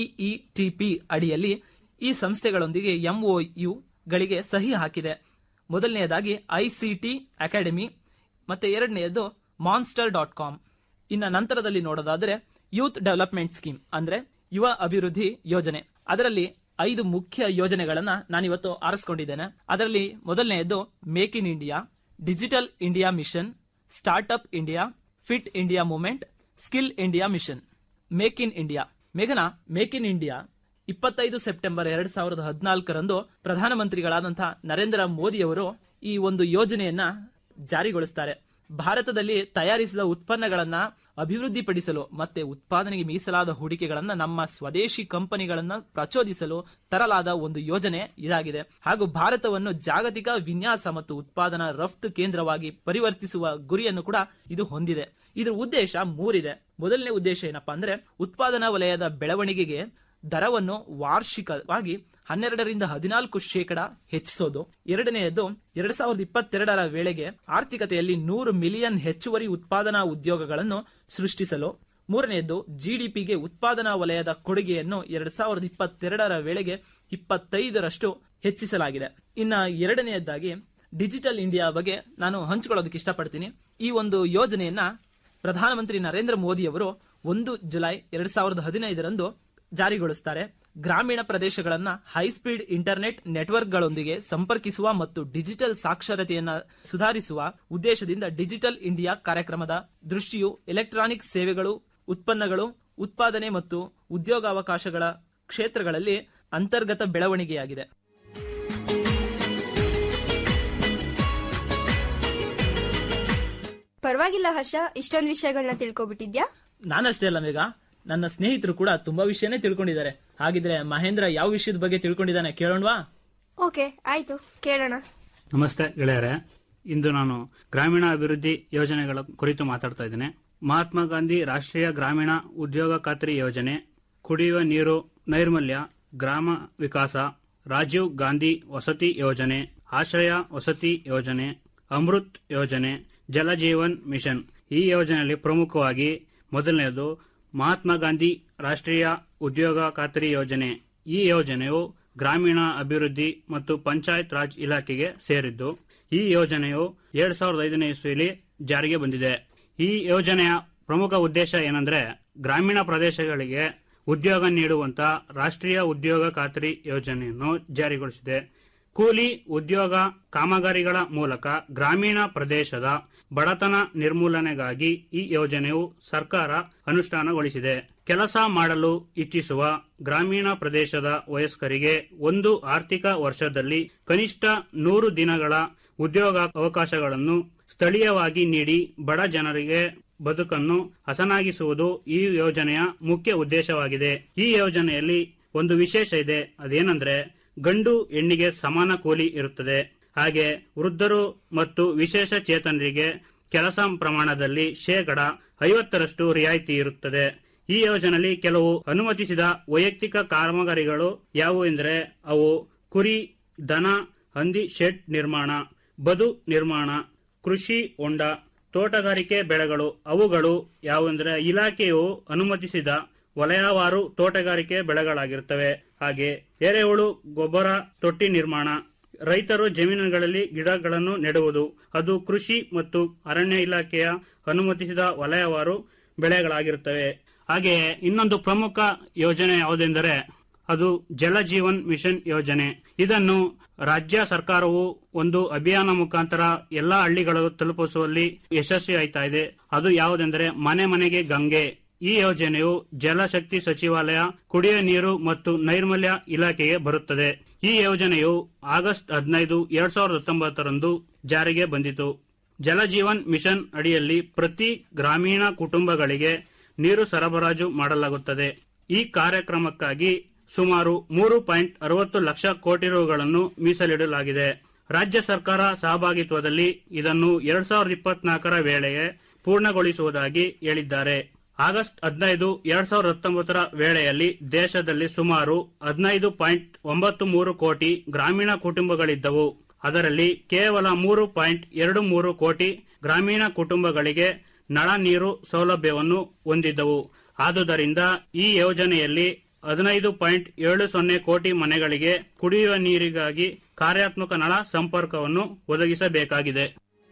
ಇಇಟಿಪಿ ಅಡಿಯಲ್ಲಿ ಈ ಸಂಸ್ಥೆಗಳೊಂದಿಗೆ ಎಂಒಯು ಗಳಿಗೆ ಸಹಿ ಹಾಕಿದೆ ಮೊದಲನೆಯದಾಗಿ ಐಸಿಟಿ ಅಕಾಡೆಮಿ ಮತ್ತೆ ಎರಡನೆಯದು ಮಾನ್ಸ್ಟರ್ ಡಾಟ್ ಕಾಮ್ ಇನ್ನ ನಂತರದಲ್ಲಿ ನೋಡೋದಾದ್ರೆ ಯೂತ್ ಡೆವಲಪ್ಮೆಂಟ್ ಸ್ಕೀಮ್ ಅಂದ್ರೆ ಯುವ ಅಭಿವೃದ್ಧಿ ಯೋಜನೆ ಅದರಲ್ಲಿ ಐದು ಮುಖ್ಯ ಯೋಜನೆಗಳನ್ನ ನಾನಿವತ್ತು ಆರಿಸ್ಕೊಂಡಿದ್ದೇನೆ ಅದರಲ್ಲಿ ಮೊದಲನೆಯದು make in India digital India mission startup India fit India movement skill India mission make in India ಮೇಘನಾ ಮೇಕ್ ಇನ್ ಇಂಡಿಯಾ ಇಪ್ಪತ್ತೈದು ಸೆಪ್ಟೆಂಬರ್ ಎರಡ್ ಸಾವಿರದ ಹದಿನಾಲ್ಕರಂದು ಪ್ರಧಾನಮಂತ್ರಿಗಳಾದಂತಹ ನರೇಂದ್ರ ಮೋದಿಯವರು ಈ ಒಂದು ಯೋಜನೆಯನ್ನ ಜಾರಿಗೊಳಿಸ್ತಾರೆ ಭಾರತದಲ್ಲಿ ತಯಾರಿಸಿದ ಉತ್ಪನ್ನಗಳನ್ನ ಅಭಿವೃದ್ಧಿಪಡಿಸಲು ಮತ್ತೆ ಉತ್ಪಾದನೆಗೆ ಮೀಸಲಾದ ಹೂಡಿಕೆಗಳನ್ನ ನಮ್ಮ ಸ್ವದೇಶಿ ಕಂಪನಿಗಳನ್ನ ಪ್ರಚೋದಿಸಲು ತರಲಾದ ಒಂದು ಯೋಜನೆ ಇದಾಗಿದೆ ಹಾಗೂ ಭಾರತವನ್ನು ಜಾಗತಿಕ ವಿನ್ಯಾಸ ಮತ್ತು ಉತ್ಪಾದನಾ ರಫ್ತು ಕೇಂದ್ರವಾಗಿ ಪರಿವರ್ತಿಸುವ ಗುರಿಯನ್ನು ಕೂಡ ಇದು ಹೊಂದಿದೆ ಇದರ ಉದ್ದೇಶ ಮೂರಿದೆ ಮೊದಲನೇ ಉದ್ದೇಶ ಏನಪ್ಪಾ ಅಂದ್ರೆ ಉತ್ಪಾದನಾ ವಲಯದ ಬೆಳವಣಿಗೆಗೆ ದರವನ್ನು ವಾರ್ಷಿಕವಾಗಿ ಹನ್ನೆರಡರಿಂದ ಹದಿನಾಲ್ಕು ಶೇಕಡ ಹೆಚ್ಚಿಸೋದು ಎರಡನೆಯದು ಎರಡ್ ಸಾವಿರದ ಇಪ್ಪತ್ತೆರಡರ ವೇಳೆಗೆ ಆರ್ಥಿಕತೆಯಲ್ಲಿ ನೂರು ಮಿಲಿಯನ್ ಹೆಚ್ಚುವರಿ ಉತ್ಪಾದನಾ ಉದ್ಯೋಗಗಳನ್ನು ಸೃಷ್ಟಿಸಲು ಮೂರನೆಯದು ಜಿಡಿಪಿಗೆ ಉತ್ಪಾದನಾ ವಲಯದ ಕೊಡುಗೆಯನ್ನು ಎರಡ್ ಸಾವಿರದ ಇಪ್ಪತ್ತೆರಡರ ವೇಳೆಗೆ ಇಪ್ಪತ್ತೈದರಷ್ಟು ಹೆಚ್ಚಿಸಲಾಗಿದೆ ಇನ್ನ ಎರಡನೆಯದಾಗಿ ಡಿಜಿಟಲ್ ಇಂಡಿಯಾ ಬಗ್ಗೆ ನಾನು ಹಂಚಿಕೊಳ್ಳೋದಕ್ಕೆ ಇಷ್ಟಪಡ್ತೀನಿ ಈ ಒಂದು ಯೋಜನೆಯನ್ನ ಪ್ರಧಾನಮಂತ್ರಿ ನರೇಂದ್ರ ಮೋದಿ ಅವರು ಒಂದು ಜುಲೈ ಎರಡ್ ಸಾವಿರದ ಹದಿನೈದರಂದು ಜಾರಿಗೊಳಿಸುತ್ತಾರೆ ಗ್ರಾಮೀಣ ಪ್ರದೇಶಗಳನ್ನ ಹೈಸ್ಪೀಡ್ ಇಂಟರ್ನೆಟ್ ನೆಟ್ವರ್ಕ್ಗಳೊಂದಿಗೆ ಸಂಪರ್ಕಿಸುವ ಮತ್ತು ಡಿಜಿಟಲ್ ಸಾಕ್ಷರತೆಯನ್ನ ಸುಧಾರಿಸುವ ಉದ್ದೇಶದಿಂದ ಡಿಜಿಟಲ್ ಇಂಡಿಯಾ ಕಾರ್ಯಕ್ರಮದ ದೃಷ್ಟಿಯು ಎಲೆಕ್ಟ್ರಾನಿಕ್ ಸೇವೆಗಳು ಉತ್ಪನ್ನಗಳು ಉತ್ಪಾದನೆ ಮತ್ತು ಉದ್ಯೋಗಾವಕಾಶಗಳ ಕ್ಷೇತ್ರಗಳಲ್ಲಿ ಅಂತರ್ಗತ ಬೆಳವಣಿಗೆಯಾಗಿದೆ ಪರವಾಗಿಲ್ಲ ಹರ್ಷ ಇಷ್ಟೊಂದು ವಿಷಯಗಳನ್ನ ತಿಳ್ಕೊಬಿಟ್ಟಿದ್ಯಾ ನಾನಷ್ಟೇ ಅಲ್ಲ ಮೇಘ ನನ್ನ ಸ್ನೇಹಿತರು ಕೂಡ ತುಂಬಾ ವಿಷಯನೇ ತಿಳ್ಕೊಂಡಿದ್ದಾರೆ ಹಾಗಿದ್ರೆ ಮಹೇಂದ್ರ ಯಾವ ವಿಷಯದ ಬಗ್ಗೆ ತಿಳ್ಕೊಂಡಿದ್ದಾನೆ ಕೇಳೋಣವಾ ಓಕೆ ಆಯ್ತು ಕೇಳೋಣ ನಮಸ್ತೆ ಗೆಳೆಯರೆ ಇಂದು ನಾನು ಗ್ರಾಮೀಣ ಅಭಿವೃದ್ಧಿ ಯೋಜನೆಗಳ ಕುರಿತು ಮಾತಾಡ್ತಾ ಇದ್ದೇನೆ ಮಹಾತ್ಮ ಗಾಂಧಿ ರಾಷ್ಟ್ರೀಯ ಗ್ರಾಮೀಣ ಉದ್ಯೋಗ ಖಾತ್ರಿ ಯೋಜನೆ ಕುಡಿಯುವ ನೀರು ನೈರ್ಮಲ್ಯ ಗ್ರಾಮ ವಿಕಾಸ ರಾಜೀವ್ ಗಾಂಧಿ ವಸತಿ ಯೋಜನೆ ಆಶ್ರಯ ವಸತಿ ಯೋಜನೆ ಅಮೃತ್ ಯೋಜನೆ ಜಲಜೀವನ್ ಮಿಷನ್ ಈ ಯೋಜನೆಯಲ್ಲಿ ಪ್ರಮುಖವಾಗಿ ಮೊದಲನೆಯದು ಮಹಾತ್ಮ ಗಾಂಧಿ ರಾಷ್ಟ್ರೀಯ ಉದ್ಯೋಗ ಖಾತ್ರಿ ಯೋಜನೆ ಈ ಯೋಜನೆಯು ಗ್ರಾಮೀಣ ಅಭಿವೃದ್ಧಿ ಮತ್ತು ಪಂಚಾಯತ್ ರಾಜ್ ಇಲಾಖೆಗೆ ಸೇರಿದ್ದು ಈ ಯೋಜನೆಯು ಎರಡ್ ಸಾವಿರದ ಐದನೇ ಇಸ್ವಿಯಲ್ಲಿ ಜಾರಿಗೆ ಬಂದಿದೆ ಈ ಯೋಜನೆಯ ಪ್ರಮುಖ ಉದ್ದೇಶ ಏನಂದ್ರೆ ಗ್ರಾಮೀಣ ಪ್ರದೇಶಗಳಿಗೆ ಉದ್ಯೋಗ ನೀಡುವಂತ ರಾಷ್ಟ್ರೀಯ ಉದ್ಯೋಗ ಖಾತ್ರಿ ಯೋಜನೆಯನ್ನು ಜಾರಿಗೊಳಿಸಿದೆ ಕೂಲಿ ಉದ್ಯೋಗ ಕಾಮಗಾರಿಗಳ ಮೂಲಕ ಗ್ರಾಮೀಣ ಪ್ರದೇಶದ ಬಡತನ ನಿರ್ಮೂಲನೆಗಾಗಿ ಈ ಯೋಜನೆಯು ಸರ್ಕಾರ ಅನುಷ್ಠಾನಗೊಳಿಸಿದೆ ಕೆಲಸ ಮಾಡಲು ಇಚ್ಛಿಸುವ ಗ್ರಾಮೀಣ ಪ್ರದೇಶದ ವಯಸ್ಕರಿಗೆ ಒಂದು ಆರ್ಥಿಕ ವರ್ಷದಲ್ಲಿ ಕನಿಷ್ಠ ನೂರು ದಿನಗಳ ಉದ್ಯೋಗ ಅವಕಾಶಗಳನ್ನು ಸ್ಥಳೀಯವಾಗಿ ನೀಡಿ ಬಡ ಜನರಿಗೆ ಬದುಕನ್ನು ಹಸನಾಗಿಸುವುದು ಈ ಯೋಜನೆಯ ಮುಖ್ಯ ಉದ್ದೇಶವಾಗಿದೆ ಈ ಯೋಜನೆಯಲ್ಲಿ ಒಂದು ವಿಶೇಷ ಇದೆ ಅದೇನೆಂದ್ರೆ ಗಂಡು ಹೆಣ್ಣಿಗೆ ಸಮಾನ ಕೂಲಿ ಇರುತ್ತದೆ ಹಾಗೆ ವೃದ್ಧರು ಮತ್ತು ವಿಶೇಷ ಚೇತನರಿಗೆ ಕೆಲಸ ಪ್ರಮಾಣದಲ್ಲಿ ಶೇಕಡ ಐವತ್ತರಷ್ಟು ರಿಯಾಯಿತಿ ಇರುತ್ತದೆ ಈ ಯೋಜನೆಯಲ್ಲಿ ಕೆಲವು ಅನುಮತಿಸಿದ ವೈಯಕ್ತಿಕ ಕಾಮಗಾರಿಗಳು ಯಾವುವು ಎಂದರೆ ಅವು ಕುರಿ ದನ ಹಂದಿ ಶೆಡ್ ನಿರ್ಮಾಣ ಬದು ನಿರ್ಮಾಣ ಕೃಷಿ ಹೊಂಡ ತೋಟಗಾರಿಕೆ ಬೆಳೆಗಳು ಅವುಗಳು ಯಾವುವೆಂದರೆ ಇಲಾಖೆಯು ಅನುಮತಿಸಿದ ವಲಯವಾರು ತೋಟಗಾರಿಕೆ ಬೆಳೆಗಳಾಗಿರುತ್ತವೆ ಹಾಗೆ ಎರೆಹುಳು ಗೊಬ್ಬರ ತೊಟ್ಟಿ ನಿರ್ಮಾಣ ರೈತರು ಜಮೀನುಗಳಲ್ಲಿ ಗಿಡಗಳನ್ನು ನೆಡುವುದು ಅದು ಕೃಷಿ ಮತ್ತು ಅರಣ್ಯ ಇಲಾಖೆಯ ಅನುಮತಿಸಿದ ವಲಯವಾರು ಬೆಳೆಗಳಾಗಿರುತ್ತವೆ ಹಾಗೆಯೇ ಇನ್ನೊಂದು ಪ್ರಮುಖ ಯೋಜನೆ ಯಾವುದೆಂದರೆ ಅದು ಜಲ ಜೀವನ್ ಮಿಷನ್ ಯೋಜನೆ ಇದನ್ನು ರಾಜ್ಯ ಸರ್ಕಾರವು ಒಂದು ಅಭಿಯಾನ ಮುಖಾಂತರ ಎಲ್ಲಾ ಹಳ್ಳಿಗಳು ತಲುಪಿಸುವಲ್ಲಿ ಯಶಸ್ವಿ ಆಯ್ತಾ ಇದೆ ಅದು ಯಾವುದೆಂದರೆ ಮನೆ ಮನೆಗೆ ಗಂಗೆ ಈ ಯೋಜನೆಯು ಜಲಶಕ್ತಿ ಸಚಿವಾಲಯ ಕುಡಿಯುವ ನೀರು ಮತ್ತು ನೈರ್ಮಲ್ಯ ಇಲಾಖೆಗೆ ಬರುತ್ತದೆ ಈ ಯೋಜನೆಯು ಆಗಸ್ಟ್ ಹದಿನೈದು ಎರಡ್ ಸಾವಿರದ ಹತ್ತೊಂಬತ್ತರಂದು ಜಾರಿಗೆ ಬಂದಿತು ಜಲಜೀವನ್ ಮಿಷನ್ ಅಡಿಯಲ್ಲಿ ಪ್ರತಿ ಗ್ರಾಮೀಣ ಕುಟುಂಬಗಳಿಗೆ ನೀರು ಸರಬರಾಜು ಮಾಡಲಾಗುತ್ತದೆ ಈ ಕಾರ್ಯಕ್ರಮಕ್ಕಾಗಿ ಸುಮಾರು ಮೂರು ಪಾಯಿಂಟ್ ಅರವತ್ತು ಲಕ್ಷ ಕೋಟಿ ರುಗಳನ್ನು ಮೀಸಲಿಡಲಾಗಿದೆ ರಾಜ್ಯ ಸರ್ಕಾರ ಸಹಭಾಗಿತ್ವದಲ್ಲಿ ಇದನ್ನು ಎರಡ್ ಸಾವಿರದ ಇಪ್ಪತ್ನಾಲ್ಕರ ವೇಳೆಗೆ ಪೂರ್ಣಗೊಳಿಸುವುದಾಗಿ ಹೇಳಿದ್ದಾರೆ ಆಗಸ್ಟ್ ಹದಿನೈದು ಎರಡ್ ಸಾವಿರದ ಹತ್ತೊಂಬತ್ತರ ವೇಳೆಯಲ್ಲಿ ದೇಶದಲ್ಲಿ ಸುಮಾರು ಹದಿನೈದು ಪಾಯಿಂಟ್ ಒಂಬತ್ತು ಮೂರು ಕೋಟಿ ಗ್ರಾಮೀಣ ಕುಟುಂಬಗಳಿದ್ದವು ಅದರಲ್ಲಿ ಕೇವಲ ಮೂರು ಪಾಯಿಂಟ್ ಎರಡು ಮೂರು ಕೋಟಿ ಗ್ರಾಮೀಣ ಕುಟುಂಬಗಳಿಗೆ ನಳ ನೀರು ಸೌಲಭ್ಯವನ್ನು ಹೊಂದಿದ್ದವು ಆದುದರಿಂದ ಈ ಯೋಜನೆಯಲ್ಲಿ ಹದಿನೈದು ಪಾಯಿಂಟ್ ಏಳು ಸೊನ್ನೆ ಕೋಟಿ ಮನೆಗಳಿಗೆ ಕುಡಿಯುವ ನೀರಿಗಾಗಿ ಕಾರ್ಯಾತ್ಮಕ ನಳ ಸಂಪರ್ಕವನ್ನು ಒದಗಿಸಬೇಕಾಗಿದೆ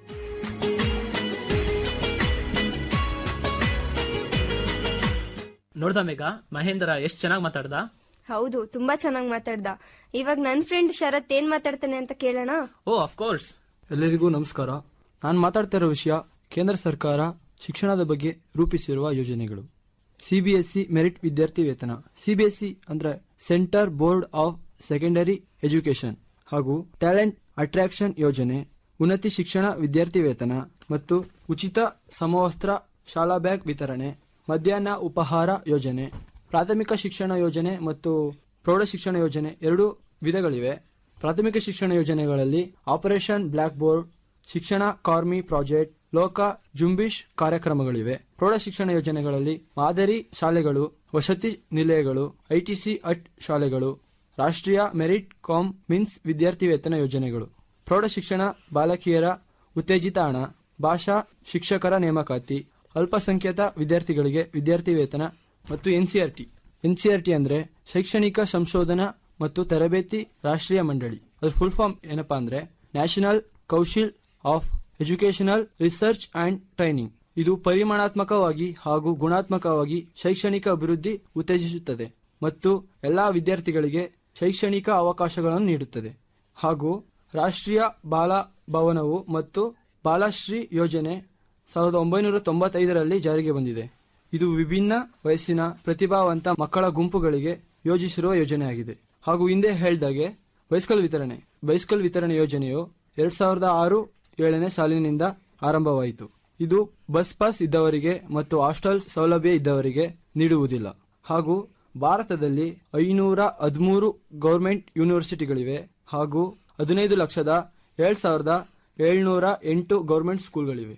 ನೋಡ್ದ ಮೇಘ ಮಹೇಂದ್ರ ಎಷ್ಟ್ ಚೆನ್ನಾಗಿ ಮಾತಾಡ್ದ ಹೌದು ತುಂಬಾ ಚೆನ್ನಾಗಿ ಮಾತಾಡ್ದ ಇವಾಗ ನನ್ ಫ್ರೆಂಡ್ ಶರತ್ ಏನ್ ಮಾತಾಡ್ತಾನೆ ಅಂತ ಕೇಳೋಣ ಓ ಕೋರ್ಸ್ ಎಲ್ಲರಿಗೂ ನಮಸ್ಕಾರ ನಾನು ಮಾತಾಡ್ತಾ ಇರೋ ವಿಷಯ ಕೇಂದ್ರ ಸರ್ಕಾರ ಶಿಕ್ಷಣದ ಬಗ್ಗೆ ರೂಪಿಸಿರುವ ಯೋಜನೆಗಳು ಸಿಬಿಎಸ್ಇ ಮೆರಿಟ್ ವಿದ್ಯಾರ್ಥಿ ವೇತನ ಸಿಬಿಎಸ್ಇ ಅಂದ್ರೆ centre board of secondary education ಹಾಗೂ ಟ್ಯಾಲೆಂಟ್ ಅಟ್ರಾಕ್ಷನ್ ಯೋಜನೆ ಉನ್ನತಿ ಶಿಕ್ಷಣ ವಿದ್ಯಾರ್ಥಿ ವೇತನ ಮತ್ತು ಉಚಿತ ಸಮವಸ್ತ್ರ ಶಾಲಾ ಬ್ಯಾಗ್ ವಿತರಣೆ ಮಧ್ಯಾಹ್ನ ಉಪಹಾರ ಯೋಜನೆ ಪ್ರಾಥಮಿಕ ಶಿಕ್ಷಣ ಯೋಜನೆ ಮತ್ತು ಪ್ರೌಢ ಶಿಕ್ಷಣ ಯೋಜನೆ ಎರಡು ವಿಧಗಳಿವೆ ಪ್ರಾಥಮಿಕ ಶಿಕ್ಷಣ ಯೋಜನೆಗಳಲ್ಲಿ ಆಪರೇಷನ್ ಬ್ಲಾಕ್ ಬೋರ್ಡ್ ಶಿಕ್ಷಣ ಕಾರ್ಮಿ ಪ್ರಾಜೆಕ್ಟ್ ಲೋಕ ಜುಂಬಿಶ್ ಕಾರ್ಯಕ್ರಮಗಳಿವೆ ಪ್ರೌಢ ಶಿಕ್ಷಣ ಯೋಜನೆಗಳಲ್ಲಿ ಮಾದರಿ ಶಾಲೆಗಳು ವಸತಿ ನಿಲಯಗಳು ಐಟಿಸಿ ಅಟ್ ಶಾಲೆಗಳು ರಾಷ್ಟ್ರೀಯ ಮೆರಿಟ್ ಕಾಮ್ ಮಿನ್ಸ್ ವಿದ್ಯಾರ್ಥಿ ವೇತನ ಯೋಜನೆಗಳು ಪ್ರೌಢ ಶಿಕ್ಷಣ ಬಾಲಕಿಯರ ಉತ್ತೇಜಿತ ಹಣ ಭಾಷಾ ಶಿಕ್ಷಕರ ನೇಮಕಾತಿ ಅಲ್ಪಸಂಖ್ಯಾತ ವಿದ್ಯಾರ್ಥಿಗಳಿಗೆ ವಿದ್ಯಾರ್ಥಿ ವೇತನ ಮತ್ತು ಎನ್ಸಿಆರ್ಟಿ ಎನ್ಸಿಆರ್ಟಿ ಅಂದ್ರೆ ಶೈಕ್ಷಣಿಕ ಸಂಶೋಧನಾ ಮತ್ತು ತರಬೇತಿ ರಾಷ್ಟ್ರೀಯ ಮಂಡಳಿ ಅದ್ರ ಫುಲ್ ಫಾರ್ಮ್ ಏನಪ್ಪಾ ಅಂದ್ರೆ national council of educational research and training ಇದು ಪರಿಮಾಣಾತ್ಮಕವಾಗಿ ಹಾಗೂ ಗುಣಾತ್ಮಕವಾಗಿ ಶೈಕ್ಷಣಿಕ ಅಭಿವೃದ್ಧಿ ಉತ್ತೇಜಿಸುತ್ತದೆ ಮತ್ತು ಎಲ್ಲಾ ವಿದ್ಯಾರ್ಥಿಗಳಿಗೆ ಶೈಕ್ಷಣಿಕ ಅವಕಾಶಗಳನ್ನು ನೀಡುತ್ತದೆ ಹಾಗೂ ರಾಷ್ಟ್ರೀಯ ಬಾಲ ಭವನವು ಮತ್ತು ಬಾಲಶ್ರೀ ಯೋಜನೆ ಸಾವಿರದ ಒಂಬೈನೂರ ತೊಂಬತ್ತೈದರಲ್ಲಿ ಜಾರಿಗೆ ಬಂದಿದೆ ಇದು ವಿಭಿನ್ನ ವಯಸ್ಸಿನ ಪ್ರತಿಭಾವಂತ ಮಕ್ಕಳ ಗುಂಪುಗಳಿಗೆ ಯೋಜಿಸಿರುವ ಯೋಜನೆಯಾಗಿದೆ ಹಾಗೂ ಹಿಂದೆ ಹೇಳಿದಾಗೆ ಬೈಸ್ಕಲ್ ವಿತರಣೆ ಬೈಸ್ಕಲ್ ವಿತರಣೆ ಯೋಜನೆಯು ಎರಡ್ ಸಾವಿರದ ಆರು ಏಳನೇ ಸಾಲಿನಿಂದ ಆರಂಭವಾಯಿತು ಇದು ಬಸ್ ಪಾಸ್ ಇದ್ದವರಿಗೆ ಮತ್ತು ಹಾಸ್ಟೆಲ್ ಸೌಲಭ್ಯ ಇದ್ದವರಿಗೆ ನೀಡುವುದಿಲ್ಲ ಹಾಗೂ ಭಾರತದಲ್ಲಿ ಐನೂರ ಹದಿಮೂರು ಗೌರ್ಮೆಂಟ್ ಯೂನಿವರ್ಸಿಟಿಗಳಿವೆ ಹಾಗೂ ಹದಿನೈದು ಲಕ್ಷದ ಏಳ್ ಸಾವಿರದ ಏಳ್ನೂರ ಎಂಟು ಗೌರ್ಮೆಂಟ್ ಸ್ಕೂಲ್ಗಳಿವೆ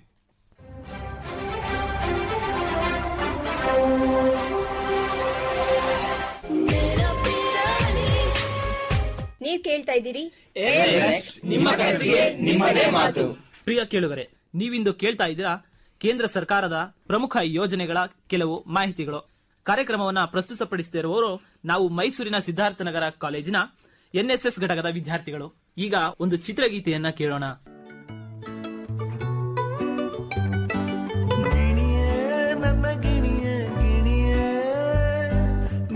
ನೀವ್ ಕೇಳ್ತಾ ಇದ್ದೀರಿ ನಿಮ್ಮ ಕನಸಿಗೆ ನಿಮ್ಮದೇ ಮಾತು ಪ್ರಿಯ ಕೇಳುಗರೆ ನೀವಿಂದು ಕೇಳ್ತಾ ಇದ್ದೀರಾ ಕೇಂದ್ರ ಸರ್ಕಾರದ ಪ್ರಮುಖ ಯೋಜನೆಗಳ ಕೆಲವು ಮಾಹಿತಿಗಳು ಕಾರ್ಯಕ್ರಮವನ್ನ ಪ್ರಸ್ತುತಪಡಿಸುತ್ತಿರುವವರು ನಾವು ಮೈಸೂರಿನ ಸಿದ್ಧಾರ್ಥನಗರ ಕಾಲೇಜಿನ ಎನ್ಎಸ್ಎಸ್ ಘಟಕದ ವಿದ್ಯಾರ್ಥಿಗಳು ಈಗ ಒಂದು ಚಿತ್ರಗೀತೆಯನ್ನ ಕೇಳೋಣ ಗಿಣಿಯೇ ನನ್ನ ಗಿಣಿಯೇ ಗಿಣಿಯೇ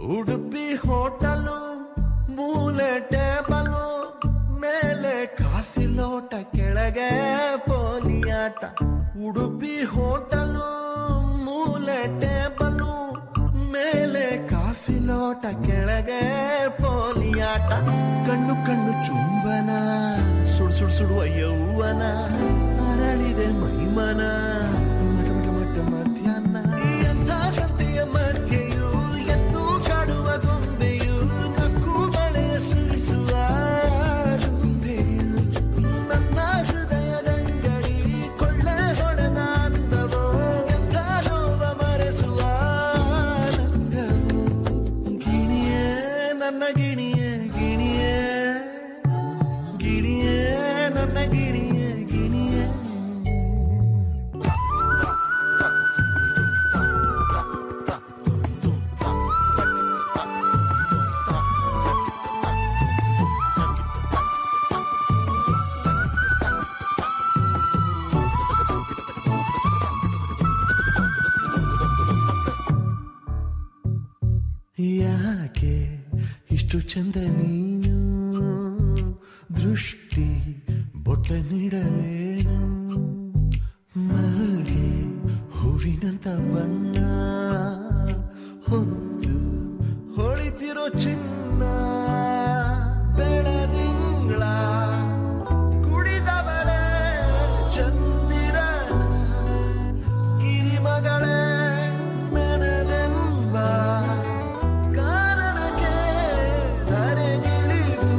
ಉಡುಪಿ ಹೋಟಲು ಮೂಲೆ ಟೇಬಲು ಮೇಲೆ ಕಾಫಿ ಲೋಟ ಕೆಳಗೆ ಪೋಲಿಯಾಟ ಉಡುಪಿ ಹೋಟಲು ಮೂಲೆ ಟೇಬಲು ಮೇಲೆ ಕಾಫಿ ಲೋಟ ಕೆಳಗೆ ಪೋಲಿಯಾಟ ಕಣ್ಣು ಕಣ್ಣು ಚುಂಬನ ಸುಡು ಸುಡು ಸುಡುವ ಯೌವನ ಅರಳಿದೆ ಮೈಮನ ಮಟ ಮಟ ಮಟ ಮಧ್ಯಾಹ್ನ ಎಂಥ ಸಂತೆಯ ಮಧ್ಯೆಯೂ ಎದ್ದು ಕಾಡುವ ಗೊಂಬೆಯು ನಕ್ಕು ಬಳೆಯ ಸುರಿಸುವ ಗೊಂಬೆಯು ನನ್ನ ಹೃದಯದಂಗಡಿ ಕೊಳ್ಳೆ ಹೊಡೆದ ಅಂದವೋ ಎಂಥ ನೋವ ಮರೆಸುವ ಆನಂದವೋ ಗಿಣಿಯೇ ನನ್ನ ಗಿಣಿಯೇ ಗಿಣಿಯೇ ಗಿಣಿಯೇ ನನ್ನ ಗಿಣಿಯೇ ಗಿಣಿಯೇ ಯಾಕೆ ಇಷ್ಟು ಚಂದ ನೀನು ದೃಷ್ಟಿ ಬೊಟ್ಟ ನೀಡಲೇನು ಮಲ್ಗೆ ಹೂವಿನಂತ ಬಣ್ಣ ಹೊತ್ತು ಹೊಳಿತಿರೋ ಚಿನ್ನ ಬೆಳದಿಂಗಳ ಕುಡಿದವಳೆ ಚಂದಿರನ ಕಿರಿಮಗಳೇ ನನದೆಂಬ ಕಾರಣಕ್ಕೆ ಧರೆಗಿಳಿದು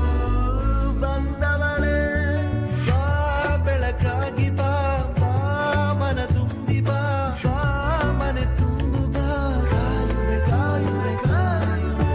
ಬಂದವಳೆ ಬಾ ಬೆಳಕಾಗಿ ಬಾ ಬಾ ಮನ ತುಂಬಿ ಬಾ ಬಾ ಮನೆ ತುಂಬು ಬಾ ಕಾಯುವೆ ಕಾಯುವೆ ಕಾಯುವೆ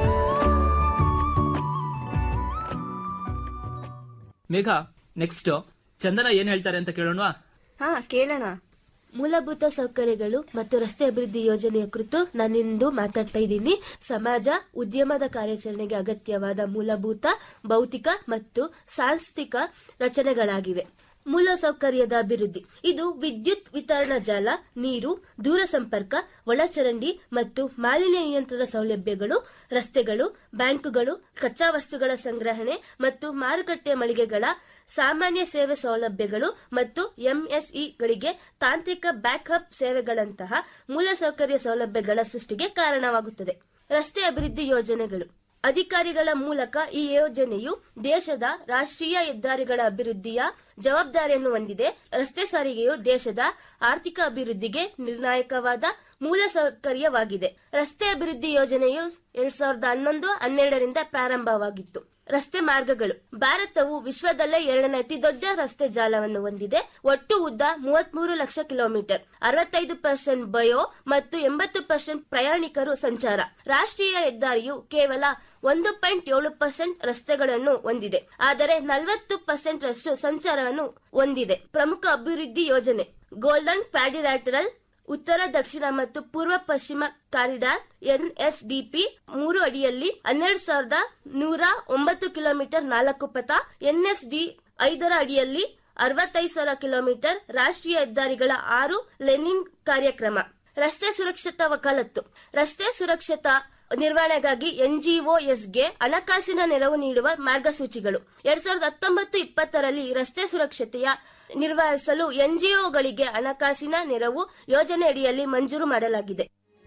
ಮೇಘ ನೆಕ್ಸ್ಟ್ ಚಂದನ ಏನ್ ಹೇಳ್ತಾರೆ ಅಂತ ಕೇಳೋಣವಾ ಹಾ ಕೇಳೋಣ ಮೂಲಭೂತ ಸೌಕರ್ಯಗಳು ಮತ್ತು ರಸ್ತೆ ಅಭಿವೃದ್ಧಿ ಯೋಜನೆಯ ಕುರಿತು ನಾನಿಂದು ಮಾತಾಡ್ತಾ ಇದ್ದೀನಿ ಸಮಾಜ ಉದ್ಯಮದ ಕಾರ್ಯಾಚರಣೆಗೆ ಅಗತ್ಯವಾದ ಮೂಲಭೂತ ಭೌತಿಕ ಮತ್ತು ಸಾಂಸ್ಥಿಕ ರಚನೆಗಳಾಗಿವೆ ಮೂಲಸೌಕರ್ಯದ ಅಭಿವೃದ್ಧಿ ಇದು ವಿದ್ಯುತ್ ವಿತರಣಾ ಜಾಲ ನೀರು ದೂರ ಸಂಪರ್ಕ ಒಳಚರಂಡಿ ಮತ್ತು ಮಾಲಿನ್ಯ ನಿಯಂತ್ರಣ ಸೌಲಭ್ಯಗಳು ರಸ್ತೆಗಳು ಬ್ಯಾಂಕುಗಳು ಕಚ್ಚಾ ವಸ್ತುಗಳ ಸಂಗ್ರಹಣೆ ಮತ್ತು ಮಾರುಕಟ್ಟೆ ಮಳಿಗೆಗಳ ಸಾಮಾನ್ಯ ಸೇವೆ ಸೌಲಭ್ಯಗಳು ಮತ್ತು ಎಂಎಸ್ಇಗಳಿಗೆ ತಾಂತ್ರಿಕ ಬ್ಯಾಕ್ಅಪ್ ಸೇವೆಗಳಂತಹ ಮೂಲಸೌಕರ್ಯ ಸೌಲಭ್ಯಗಳ ಸೃಷ್ಟಿಗೆ ಕಾರಣವಾಗುತ್ತದೆ ರಸ್ತೆ ಅಭಿವೃದ್ಧಿ ಯೋಜನೆಗಳು ಅಧಿಕಾರಿಗಳ ಮೂಲಕ ಈ ಯೋಜನೆಯು ದೇಶದ ರಾಷ್ಟ್ರೀಯ ಹೆದ್ದಾರಿಗಳ ಅಭಿವೃದ್ಧಿಯ ಜವಾಬ್ದಾರಿಯನ್ನು ಹೊಂದಿದೆ ರಸ್ತೆ ಸಾರಿಗೆಯು ದೇಶದ ಆರ್ಥಿಕ ಅಭಿವೃದ್ಧಿಗೆ ನಿರ್ಣಾಯಕವಾದ ಮೂಲಸೌಕರ್ಯವಾಗಿದೆ ರಸ್ತೆ ಅಭಿವೃದ್ಧಿ ಯೋಜನೆಯು ಎರಡ್ ಸಾವಿರದ ಹನ್ನೊಂದು ಹನ್ನೆರಡರಿಂದ ಪ್ರಾರಂಭವಾಗಿತ್ತು ರಸ್ತೆ ಮಾರ್ಗಗಳು ಭಾರತವು ವಿಶ್ವದಲ್ಲೇ ಎರಡನೇ ಅತಿ ದೊಡ್ಡ ರಸ್ತೆ ಜಾಲವನ್ನು ಹೊಂದಿದೆ ಒಟ್ಟು ಉದ್ದ ಮೂವತ್ಮೂರು ಲಕ್ಷ ಕಿಲೋಮೀಟರ್ ಅರವತ್ತೈದು ಪರ್ಸೆಂಟ್ ಬಯೋ ಮತ್ತು ಎಂಬತ್ತು ಪರ್ಸೆಂಟ್ ಪ್ರಯಾಣಿಕರು ಸಂಚಾರ ರಾಷ್ಟ್ರೀಯ ಹೆದ್ದಾರಿಯು ಕೇವಲ ಒಂದು ಪಾಯಿಂಟ್ ಏಳು ಪರ್ಸೆಂಟ್ ರಸ್ತೆಗಳನ್ನು ಹೊಂದಿದೆ ಆದರೆ ನಲವತ್ತು ಪರ್ಸೆಂಟ್ ರಷ್ಟು ಸಂಚಾರವನ್ನು ಹೊಂದಿದೆ ಪ್ರಮುಖ ಅಭಿವೃದ್ಧಿ ಯೋಜನೆ ಗೋಲ್ಡನ್ ಕ್ವಾಡ್ರಿಲ್ಯಾಟರಲ್ ಉತ್ತರ ದಕ್ಷಿಣ ಮತ್ತು ಪೂರ್ವ ಪಶ್ಚಿಮ ಕಾರಿಡಾರ್ ಎನ್ಎಸ್ಡಿಪಿ ಮೂರು ಅಡಿಯಲ್ಲಿ ಹನ್ನೆರಡು ಸಾವಿರದ ನೂರ ಒಂಬತ್ತು ಕಿಲೋಮೀಟರ್ ನಾಲ್ಕು ಪಥ ಎನ್ಎಸ್ಡಿ ಐದರ ಅಡಿಯಲ್ಲಿ ಅರವತ್ತೈದು ಸಾವಿರ ಕಿಲೋಮೀಟರ್ ರಾಷ್ಟ್ರೀಯ ಹೆದ್ದಾರಿಗಳ ಆರು ಲೆನಿಂಗ್ ಕಾರ್ಯಕ್ರಮ ರಸ್ತೆ ಸುರಕ್ಷತಾ ವಕಾಲತ್ತು ರಸ್ತೆ ಸುರಕ್ಷತಾ ನಿರ್ವಹಣೆಗಾಗಿ ಎನ್ಜಿಒಎಸ್ಗೆ ಹಣಕಾಸಿನ ನೆರವು ನೀಡುವ ಮಾರ್ಗಸೂಚಿಗಳು ಎರಡ್ ಸಾವಿರದ ಹತ್ತೊಂಬತ್ತು ಇಪ್ಪತ್ತರಲ್ಲಿ ರಸ್ತೆ ಸುರಕ್ಷತೆಯ ನಿರ್ವಹಿಸಲು ಎನ್ಜಿಒಗಳಿಗೆ ಹಣಕಾಸಿನ ನೆರವು ಯೋಜನೆಯಡಿಯಲ್ಲಿ ಮಂಜೂರು ಮಾಡಲಾಗಿದೆ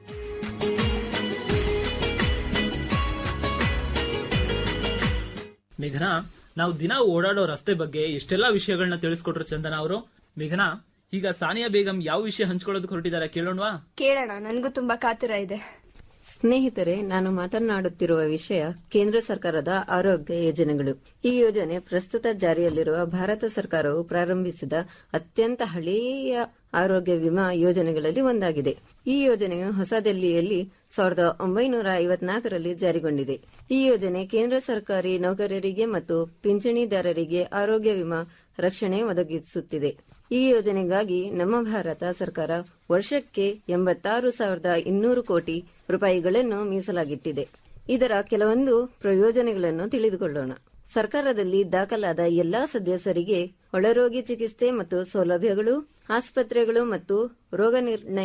ಮೇಘನಾ ನಾವು ದಿನ ಓಡಾಡೋ ರಸ್ತೆ ಬಗ್ಗೆ ಎಷ್ಟೆಲ್ಲಾ ವಿಷಯಗಳನ್ನ ತಿಳಿಸ್ಕೊಟ್ರು ಚಂದನ ಅವರು ಮೇಘನಾ ಈಗ ಸಾನಿಯಾ ಬೇಗಂ ಯಾವ ವಿಷಯ ಹಂಚ್ಕೊಳ್ಳೋದಕ್ಕೆ ಹೊರಟಿದ್ದಾರೆ ಕೇಳೋಣವಾ ಕೇಳೋಣ ನನಗೂ ತುಂಬಾ ಕಾತುರ ಇದೆ ಸ್ನೇಹಿತರೆ ನಾನು ಮಾತನಾಡುತ್ತಿರುವ ವಿಷಯ ಕೇಂದ್ರ ಸರ್ಕಾರದ ಆರೋಗ್ಯ ಯೋಜನೆಗಳು ಈ ಯೋಜನೆ ಪ್ರಸ್ತುತ ಜಾರಿಯಲ್ಲಿರುವ ಭಾರತ ಸರ್ಕಾರವು ಪ್ರಾರಂಭಿಸಿದ ಅತ್ಯಂತ ಹಳೆಯ ಆರೋಗ್ಯ ವಿಮಾ ಯೋಜನೆಗಳಲ್ಲಿ ಒಂದಾಗಿದೆ ಈ ಯೋಜನೆಯು ಹೊಸದಿಲ್ಲಿಯಲ್ಲಿ ಸಾವಿರದ ಒಂಬೈನೂರ ಐವತ್ನಾಲ್ಕರಲ್ಲಿ ಜಾರಿಗೊಂಡಿದೆ ಈ ಯೋಜನೆ ಕೇಂದ್ರ ಸರ್ಕಾರಿ ನೌಕರರಿಗೆ ಮತ್ತು ಪಿಂಚಣಿದಾರರಿಗೆ ಆರೋಗ್ಯ ವಿಮಾ ರಕ್ಷಣೆ ಒದಗಿಸುತ್ತಿದೆ ಈ ಯೋಜನೆಗಾಗಿ ನಮ್ಮ ಭಾರತ ಸರ್ಕಾರ ವರ್ಷಕ್ಕೆ ಎಂಬತ್ತಾರು ಸಾವಿರದ ಇನ್ನೂರು ಕೋಟಿ ರೂಪಾಯಿಗಳನ್ನು ಮೀಸಲಾಗಿಟ್ಟಿದೆ ಇದರ ಕೆಲವೊಂದು ಪ್ರಯೋಜನಗಳನ್ನು ತಿಳಿದುಕೊಳ್ಳೋಣ ಸರ್ಕಾರದಲ್ಲಿ ದಾಖಲಾದ ಎಲ್ಲಾ ಸದಸ್ಯರಿಗೆ ಒಳರೋಗಿ ಚಿಕಿತ್ಸೆ ಮತ್ತು ಸೌಲಭ್ಯಗಳು ಆಸ್ಪತ್ರೆಗಳು ಮತ್ತು ರೋಗ ನಿರ್ಣಯ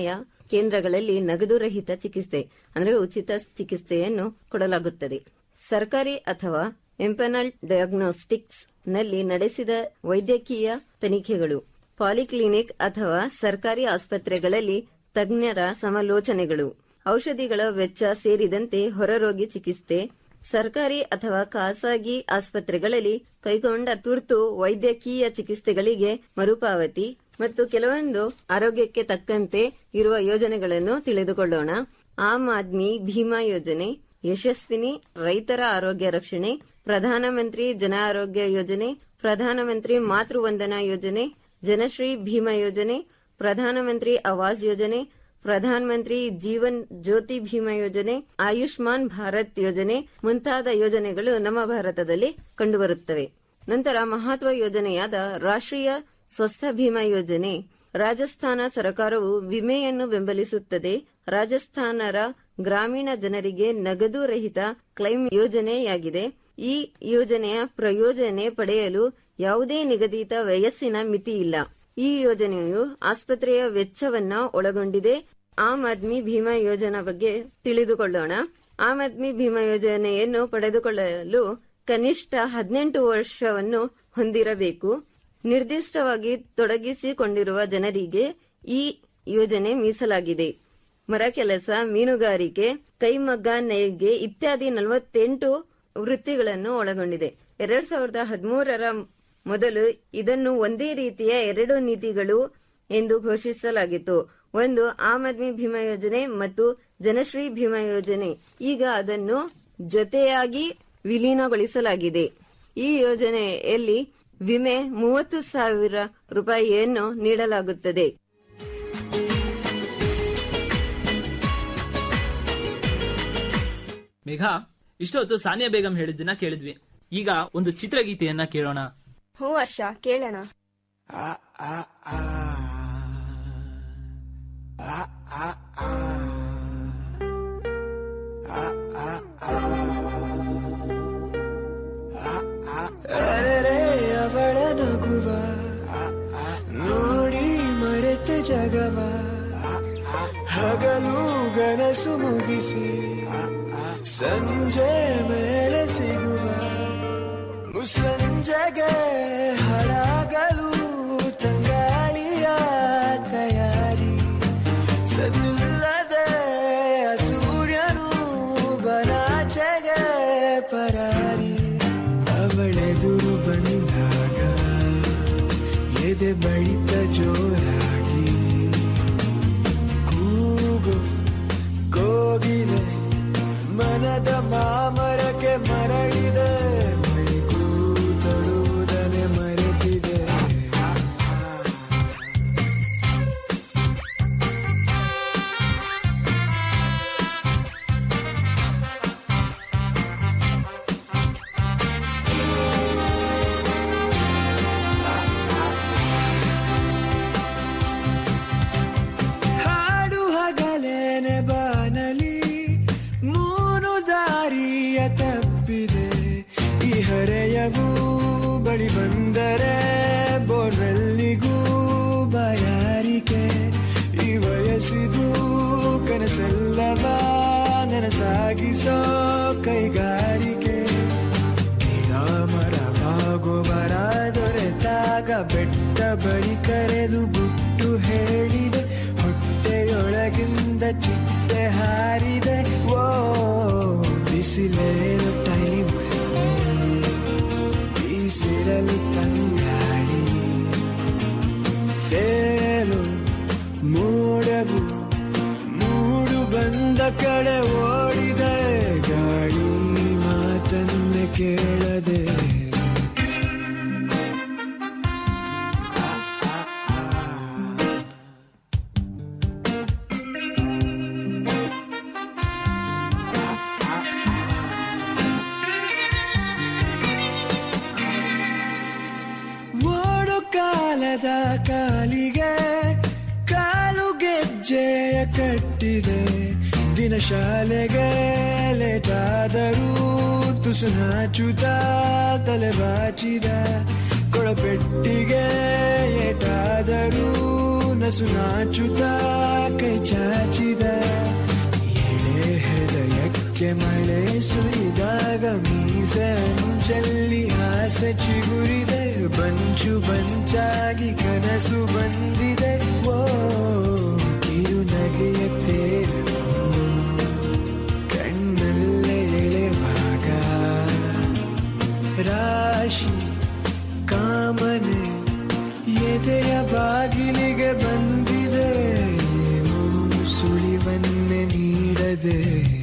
ಕೇಂದ್ರಗಳಲ್ಲಿ ನಗದು ರಹಿತ ಚಿಕಿತ್ಸೆ ಅಂದರೆ ಉಚಿತ ಚಿಕಿತ್ಸೆಯನ್ನು ಕೊಡಲಾಗುತ್ತದೆ ಸರ್ಕಾರಿ ಅಥವಾ ಎಂಪನಲ್ ಡಯಾಗ್ನೋಸ್ಟಿಕ್ಸ್ ನಲ್ಲಿ ನಡೆಸಿದ ವೈದ್ಯಕೀಯ ತನಿಖೆಗಳು ಪಾಲಿಕ್ಲಿನಿಕ್ ಅಥವಾ ಸರ್ಕಾರಿ ಆಸ್ಪತ್ರೆಗಳಲ್ಲಿ ತಜ್ಞರ ಸಮಾಲೋಚನೆಗಳು ಔಷಧಿಗಳ ವೆಚ್ಚ ಸೇರಿದಂತೆ ಹೊರರೋಗಿ ಚಿಕಿತ್ಸೆ ಸರ್ಕಾರಿ ಅಥವಾ ಖಾಸಗಿ ಆಸ್ಪತ್ರೆಗಳಲ್ಲಿ ಕೈಗೊಂಡ ತುರ್ತು ವೈದ್ಯಕೀಯ ಚಿಕಿತ್ಸೆಗಳಿಗೆ ಮರುಪಾವತಿ ಮತ್ತು ಕೆಲವೊಂದು ಆರೋಗ್ಯಕ್ಕೆ ತಕ್ಕಂತೆ ಇರುವ ಯೋಜನೆಗಳನ್ನು ತಿಳಿದುಕೊಳ್ಳೋಣ ಆಮ್ ಆದ್ಮಿ ಭೀಮಾ ಯೋಜನೆ ಯಶಸ್ವಿನಿ ರೈತರ ಆರೋಗ್ಯ ರಕ್ಷಣೆ ಪ್ರಧಾನಮಂತ್ರಿ ಜನ ಆರೋಗ್ಯ ಯೋಜನೆ ಪ್ರಧಾನಮಂತ್ರಿ ಮಾತೃ ವಂದನಾ ಯೋಜನೆ ಜನಶ್ರೀ ಭೀಮಾ ಯೋಜನೆ ಪ್ರಧಾನಮಂತ್ರಿ ಆವಾಸ್ ಯೋಜನೆ ಪ್ರಧಾನ ಮಂತ್ರಿ ಜೀವನ್ ಜ್ಯೋತಿ ಭೀಮಾ ಯೋಜನೆ ಆಯುಷ್ಮಾನ್ ಭಾರತ್ ಯೋಜನೆ ಮುಂತಾದ ಯೋಜನೆಗಳು ನಮ್ಮ ಭಾರತದಲ್ಲಿ ಕಂಡುಬರುತ್ತವೆ ನಂತರ ಮಹತ್ವ ಯೋಜನೆಯಾದ ರಾಷ್ಟ್ರೀಯ ಸ್ವಸ್ಥ ಭೀಮಾ ಯೋಜನೆ ರಾಜಸ್ಥಾನ ಸರ್ಕಾರವು ವಿಮೆಯನ್ನು ಬೆಂಬಲಿಸುತ್ತದೆ ರಾಜಸ್ಥಾನರ ಗ್ರಾಮೀಣ ಜನರಿಗೆ ನಗದು ರಹಿತ ಕ್ಲೈಮ್ ಯೋಜನೆಯಾಗಿದೆ ಈ ಯೋಜನೆಯ ಪ್ರಯೋಜನೆ ಪಡೆಯಲು ಯಾವುದೇ ನಿಗದಿತ ವಯಸ್ಸಿನ ಮಿತಿ ಇಲ್ಲ ಈ ಯೋಜನೆಯು ಆಸ್ಪತ್ರೆಯ ವೆಚ್ಚವನ್ನ ಒಳಗೊಂಡಿದೆ ಆಮ್ ಆದ್ಮಿ ಭೀಮಾ ಯೋಜನಾ ಬಗ್ಗೆ ತಿಳಿದುಕೊಳ್ಳೋಣ ಆಮ್ ಆದ್ಮಿ ಭೀಮಾ ಯೋಜನೆಯನ್ನು ಪಡೆದುಕೊಳ್ಳಲು ಕನಿಷ್ಠ ಹದಿನೆಂಟು ವರ್ಷವನ್ನು ಹೊಂದಿರಬೇಕು ನಿರ್ದಿಷ್ಟವಾಗಿ ತೊಡಗಿಸಿಕೊಂಡಿರುವ ಜನರಿಗೆ ಈ ಯೋಜನೆ ಮೀಸಲಾಗಿದೆ ಮರ ಕೆಲಸ ಮೀನುಗಾರಿಕೆ ಕೈಮಗ್ಗ ನೇಯ್ಗೆ ಇತ್ಯಾದಿ ನಲವತ್ತೆಂಟು ವೃತ್ತಿಗಳನ್ನು ಒಳಗೊಂಡಿದೆ ಎರಡ್ ಸಾವಿರದ ಹದಿಮೂರರ ಮೊದಲು ಇದನ್ನು ಒಂದೇ ರೀತಿಯ ಎರಡು ನೀತಿಗಳು ಎಂದು ಘೋಷಿಸಲಾಗಿತ್ತು ಒಂದು ಆಮ್ ಆದ್ಮಿ ಭೀಮಾ ಯೋಜನೆ ಮತ್ತು ಜನಶ್ರೀ ಭೀಮಾ ಯೋಜನೆ ಈಗ ಅದನ್ನು ಜೊತೆಯಾಗಿ ವಿಲೀನಗೊಳಿಸಲಾಗಿದೆ ಈ ಯೋಜನೆಯಲ್ಲಿ ವಿಮೆ ಮೂವತ್ತು ಸಾವಿರ ರೂಪಾಯಿಯನ್ನು ನೀಡಲಾಗುತ್ತದೆ ಮೇಘ ಇಷ್ಟೊತ್ತು ಸಾನಿಯಾ ಬೇಗಂ ಹೇಳಿದ್ದನ್ನ ಕೇಳಿದ್ವಿ ಈಗ ಒಂದು ಚಿತ್ರಗೀತೆಯನ್ನ ಕೇಳೋಣ ಹ್ಞೂ ವರ್ಷ ಕೇಳೋಣ ಅರೆರೆ ಅವಳ ನಗುವ ನೋಡಿ ಮರೆತ ಜಗವ ಹಗಲು ಗನಸು ಮುಗಿಸಿ ಸಂಜೆ ಮೇಲೆ ಸಿಗುವ ಮುಸ್ಸಂಜೆಗೆ ಹಡಗಲು ತಂಗಾಳಿಯ ತಯಾರಿ ಸದ್ದಿಲ್ಲದೆ ಸೂರ್ಯನು ಬನಾಚೆಗೆ ಪರಾರಿ ಅವಳೆದುರು ಬಂದಾಗ ಎದೆ ಬಳಿತ ಜೋರಾಗಿ ಕೂಗು ಕೋಗಿಲೆ ಮನದ ಮಾಮರಕ್ಕೆ ಮರಳಿದೆ ಮೈಗೂ ತೊಡುವುದನೆ ಮರೆತಿದೆ ಹಾಡು ಹಗಲೇನೆ ಬಾನಲಿ ಮೂನು ದಾರಿಯ ತಪ್ಪಿದೆ ಈ ಹರೆಯವು ಬಳಿ ಬಂದರೆ ಬೋರ್ವೆಲ್ಲಿಗೂ ಬಾಯಾರಿಕೆ ಈ ವಯಸ್ಸಿಗೂ ಕನಸೆಲ್ಲವ ನನಸಾಗಿಸೋ ಕೈಗಾರಿಕೆ ಗಿಡ ಮರ ಬಾಗುವರ ದೊರೆತಾಗ ಬೆಟ್ಟ ಬಳಿ ಕರೆದು ಬುಟ್ಟು ಹೇಳಿದೆ ಹೊಟ್ಟೆಯೊಳಗಿಂದ ಚಿಟ್ಟೆ ಹಾರಿದೆ ಓ ಬಿಸಿಲೇನು ಟೈಮ್ ಬೀಸಿರಲು ತಂಗಾಳಿ ತೇಲು ಮೋಡವು ಮೂಡು ಬಂದ ಕಡೆ ಓಡಿದೆ ಗಾಳಿ ಮಾತನ್ನೇ ಕೇಳದೆ ಓಡು ಕಾಲದ ಕಾಲಿಗೆ ಕಾಲು ಗೆಜ್ಜೆಯ ಕಟ್ಟಿದೆ ದಿನ ಶಾಲೆಗೆ ಲೇಟಾದರೂ ತುಸು ನಾಚುತ್ತಾ ತಲೆ ಬಾಚಿದ ಕೊಳ ಪೆಟ್ಟಿಗೆ ಏಟಾದರೂ ನಸು ನಾಚುತ್ತಾ ಕೈ ಚಾಚಿದ ಎಳೆ ಹೃದಯಕ್ಕೆ ಮಳೆ ಸುರಿದಾಗ ಮೀಸೆ ಚೆಲ್ಲಿ ಆಸೆ ಚಿಗುರಿದೆ ಬಂಚು ಬಂಚಾಗಿ ಕನಸು ಬಂದಿದೆ ಓ ಕಿರು ನಗೆಯ ತೇರಲು ಕಣ್ಣಲ್ಲೇ ಎಳೆವಾಗ ರಾಶಿ ಕಾಮನೆ ಎದೆಯ ಬಾಗಿಲಿಗೆ ಬಂದಿದೆ ಏನೂ ಸುಳಿವನ್ನೇ ನೀಡದೆ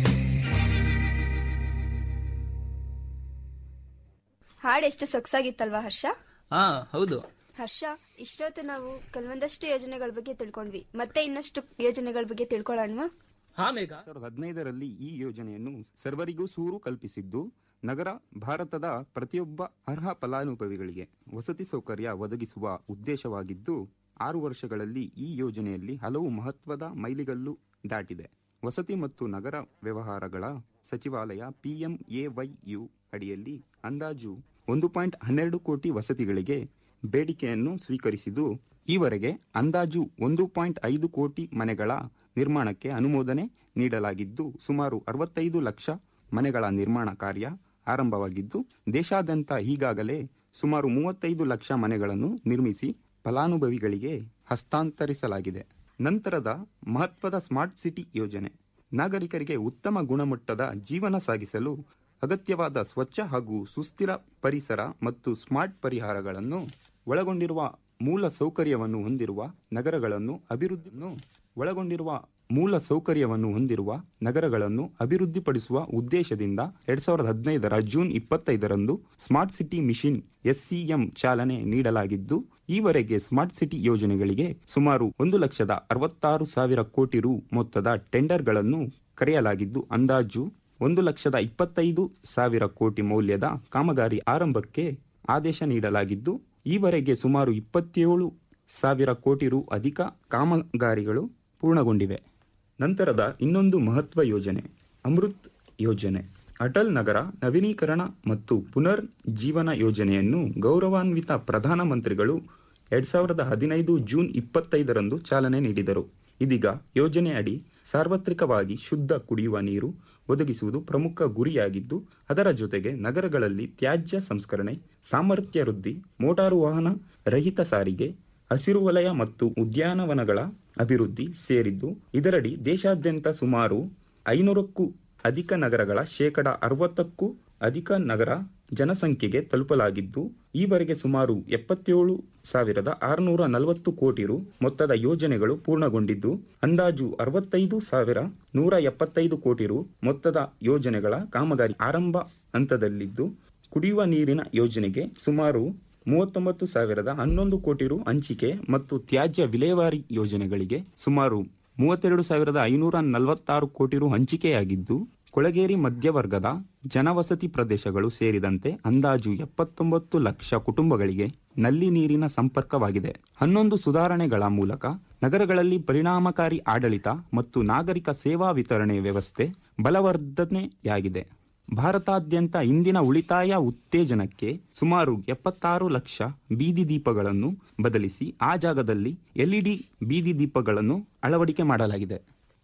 ಹಾಡು ಎಷ್ಟು ಸೊಗಸಾಗಿತ್ತಲ್ವಾ ಹರ್ಷ ಹಾ ಹೌದು ಹರ್ಷ ಇಷ್ಟೊತ್ತು ನಾವು ಕೆಲವೊಂದಷ್ಟು ಯೋಜನೆಗಳ ಬಗ್ಗೆ ತಿಳ್ಕೊಂಡ್ವಿ ಮತ್ತೆ ಇನ್ನಷ್ಟು ಯೋಜನೆಗಳ ಬಗ್ಗೆ ತಿಳ್ಕೊಳ್ಳೋಣವಾ ಹಾ ಮೇಘ ಸಾವಿರದ ಹದಿನೈದರಲ್ಲಿ ಈ ಯೋಜನೆಯನ್ನು ಸರ್ವರಿಗೂ ಸೂರು ಕಲ್ಪಿಸಿದ್ದು ನಗರ ಭಾರತದ ಪ್ರತಿಯೊಬ್ಬ ಅರ್ಹ ಫಲಾನುಭವಿಗಳಿಗೆ ವಸತಿ ಸೌಕರ್ಯ ಒದಗಿಸುವ ಉದ್ದೇಶವಾಗಿದ್ದು ಆರು ವರ್ಷಗಳಲ್ಲಿ ಈ ಯೋಜನೆಯಲ್ಲಿ ಹಲವು ಮಹತ್ವದ ಮೈಲಿಗಲ್ಲು ದಾಟಿದೆ ವಸತಿ ಮತ್ತು ನಗರ ವ್ಯವಹಾರಗಳ ಸಚಿವಾಲಯ ಪಿಎಂಎವೈಯು ಅಡಿಯಲ್ಲಿ ಅಂದಾಜು ಒಂದು ಪಾಯಿಂಟ್ ಹನ್ನೆರಡು ಕೋಟಿ ವಸತಿಗಳಿಗೆ ಬೇಡಿಕೆಯನ್ನು ಸ್ವೀಕರಿಸಿದ್ದು ಈವರೆಗೆ ಅಂದಾಜು ಒಂದು ಪಾಯಿಂಟ್ ಐದು ಕೋಟಿ ಮನೆಗಳ ನಿರ್ಮಾಣಕ್ಕೆ ಅನುಮೋದನೆ ನೀಡಲಾಗಿದ್ದು ಸುಮಾರು ಅರವತ್ತೈದು ಲಕ್ಷ ಮನೆಗಳ ನಿರ್ಮಾಣ ಕಾರ್ಯ ಆರಂಭವಾಗಿದ್ದು ದೇಶಾದ್ಯಂತ ಈಗಾಗಲೇ ಸುಮಾರು ಮೂವತ್ತೈದು ಲಕ್ಷ ಮನೆಗಳನ್ನು ನಿರ್ಮಿಸಿ ಫಲಾನುಭವಿಗಳಿಗೆ ಹಸ್ತಾಂತರಿಸಲಾಗಿದೆ ನಂತರದ ಮಹತ್ವದ ಸ್ಮಾರ್ಟ್ ಸಿಟಿ ಯೋಜನೆ ನಾಗರಿಕರಿಗೆ ಉತ್ತಮ ಗುಣಮಟ್ಟದ ಜೀವನ ಸಾಗಿಸಲು ಅಗತ್ಯವಾದ ಸ್ವಚ್ಛ ಹಾಗೂ ಸುಸ್ಥಿರ ಪರಿಸರ ಮತ್ತು ಸ್ಮಾರ್ಟ್ ಪರಿಹಾರಗಳನ್ನು ಒಳಗೊಂಡಿರುವ ಮೂಲ ಸೌಕರ್ಯವನ್ನು ಹೊಂದಿರುವ ನಗರಗಳನ್ನು ಅಭಿವೃದ್ಧಿಯನ್ನು ಒಳಗೊಂಡಿರುವ ಮೂಲ ಸೌಕರ್ಯವನ್ನು ಹೊಂದಿರುವ ನಗರಗಳನ್ನು ಅಭಿವೃದ್ಧಿಪಡಿಸುವ ಉದ್ದೇಶದಿಂದ ಎರಡ್ ಸಾವಿರದ ಹದಿನೈದರ ಜೂನ್ ಇಪ್ಪತ್ತೈದರಂದು ಸ್ಮಾರ್ಟ್ ಸಿಟಿ ಮಿಷನ್ ಎಸ್ಸಿಎಂ ಚಾಲನೆ ನೀಡಲಾಗಿದ್ದು ಈವರೆಗೆ ಸ್ಮಾರ್ಟ್ ಸಿಟಿ ಯೋಜನೆಗಳಿಗೆ ಸುಮಾರು ಒಂದು ಲಕ್ಷದ ಅರವತ್ತಾರು ಸಾವಿರ ಕೋಟಿ ರು ಮೊತ್ತದ ಟೆಂಡರ್ಗಳನ್ನು ಕರೆಯಲಾಗಿದ್ದು ಅಂದಾಜು ಒಂದು ಲಕ್ಷದ ಇಪ್ಪತ್ತೈದು ಸಾವಿರ ಕೋಟಿ ಮೌಲ್ಯದ ಕಾಮಗಾರಿ ಆರಂಭಕ್ಕೆ ಆದೇಶ ನೀಡಲಾಗಿದ್ದು ಈವರೆಗೆ ಸುಮಾರು ಇಪ್ಪತ್ತೇಳು ಸಾವಿರ ಕೋಟಿ ರು ಅಧಿಕ ಕಾಮಗಾರಿಗಳು ಪೂರ್ಣಗೊಂಡಿವೆ ನಂತರದ ಇನ್ನೊಂದು ಮಹತ್ವ ಯೋಜನೆ ಅಮೃತ್ ಯೋಜನೆ ಅಟಲ್ ನಗರ ನವೀನೀಕರಣ ಮತ್ತು ಪುನರ್ ಜೀವನ ಯೋಜನೆಯನ್ನು ಗೌರವಾನ್ವಿತ ಪ್ರಧಾನಮಂತ್ರಿಗಳು ಎರಡ್ ಸಾವಿರದ ಹದಿನೈದು ಜೂನ್ ಇಪ್ಪತ್ತೈದರಂದು ಚಾಲನೆ ನೀಡಿದರು ಇದೀಗ ಯೋಜನೆ ಅಡಿ ಸಾರ್ವತ್ರಿಕವಾಗಿ ಶುದ್ಧ ಕುಡಿಯುವ ನೀರು ಒದಗಿಸುವುದು ಪ್ರಮುಖ ಗುರಿಯಾಗಿದ್ದು ಅದರ ಜೊತೆಗೆ ನಗರಗಳಲ್ಲಿ ತ್ಯಾಜ್ಯ ಸಂಸ್ಕರಣೆ ಸಾಮರ್ಥ್ಯ ವೃದ್ಧಿ ಮೋಟಾರು ವಾಹನ ರಹಿತ ಸಾರಿಗೆ ಹಸಿರು ವಲಯ ಮತ್ತು ಉದ್ಯಾನವನಗಳ ಅಭಿವೃದ್ಧಿ ಸೇರಿದ್ದು ಇದರಡಿ ದೇಶಾದ್ಯಂತ ಸುಮಾರು ಐನೂರಕ್ಕೂ ಅಧಿಕ ನಗರಗಳ ಶೇಕಡ ಅರವತ್ತಕ್ಕೂ ಅಧಿಕ ನಗರ ಜನಸಂಖ್ಯೆಗೆ ತಲುಪಲಾಗಿದ್ದು ಈವರೆಗೆ ಸುಮಾರು ಎಪ್ಪತ್ತೇಳು ಸಾವಿರದ ಆರುನೂರ ನಲವತ್ತು ಕೋಟಿ ರು ಮೊತ್ತದ ಯೋಜನೆಗಳು ಪೂರ್ಣಗೊಂಡಿದ್ದು ಅಂದಾಜು ಅರವತ್ತೈದು ಸಾವಿರ ನೂರ ಎಪ್ಪತ್ತೈದು ಕೋಟಿ ರು ಮೊತ್ತದ ಯೋಜನೆಗಳ ಕಾಮಗಾರಿ ಆರಂಭ ಹಂತದಲ್ಲಿದ್ದು ಕುಡಿಯುವ ನೀರಿನ ಯೋಜನೆಗೆ ಸುಮಾರು ಮೂವತ್ತೊಂಬತ್ತು ಸಾವಿರದ ಹನ್ನೊಂದು ಕೋಟಿ ರು ಹಂಚಿಕೆ ಮತ್ತು ತ್ಯಾಜ್ಯ ವಿಲೇವಾರಿ ಯೋಜನೆಗಳಿಗೆ ಸುಮಾರು ಮೂವತ್ತೆರಡು ಸಾವಿರದ ಐನೂರ ನಲವತ್ತಾರು ಕೋಟಿ ರು ಹಂಚಿಕೆಯಾಗಿದ್ದು ಕೊಳಗೇರಿ ಮಧ್ಯವರ್ಗದ ಜನವಸತಿ ಪ್ರದೇಶಗಳು ಸೇರಿದಂತೆ ಅಂದಾಜು ಎಪ್ಪತ್ತೊಂಬತ್ತು ಲಕ್ಷ ಕುಟುಂಬಗಳಿಗೆ ನಲ್ಲಿ ನೀರಿನ ಸಂಪರ್ಕವಾಗಿದೆ ಹನ್ನೊಂದು ಸುಧಾರಣೆಗಳ ಮೂಲಕ ನಗರಗಳಲ್ಲಿ ಪರಿಣಾಮಕಾರಿ ಆಡಳಿತ ಮತ್ತು ನಾಗರಿಕ ಸೇವಾ ವಿತರಣೆ ವ್ಯವಸ್ಥೆ ಬಲವರ್ಧನೆಯಾಗಿದೆ ಭಾರತಾದ್ಯಂತ ಇಂದಿನ ಉಳಿತಾಯ ಉತ್ತೇಜನಕ್ಕೆ ಸುಮಾರು ಎಪ್ಪತ್ತಾರು ಲಕ್ಷ ಬೀದಿ ದೀಪಗಳನ್ನು ಬದಲಿಸಿ ಆ ಜಾಗದಲ್ಲಿ ಎಲ್ಇಡಿ ಬೀದಿ ದೀಪಗಳನ್ನು ಅಳವಡಿಕೆ ಮಾಡಲಾಗಿದೆ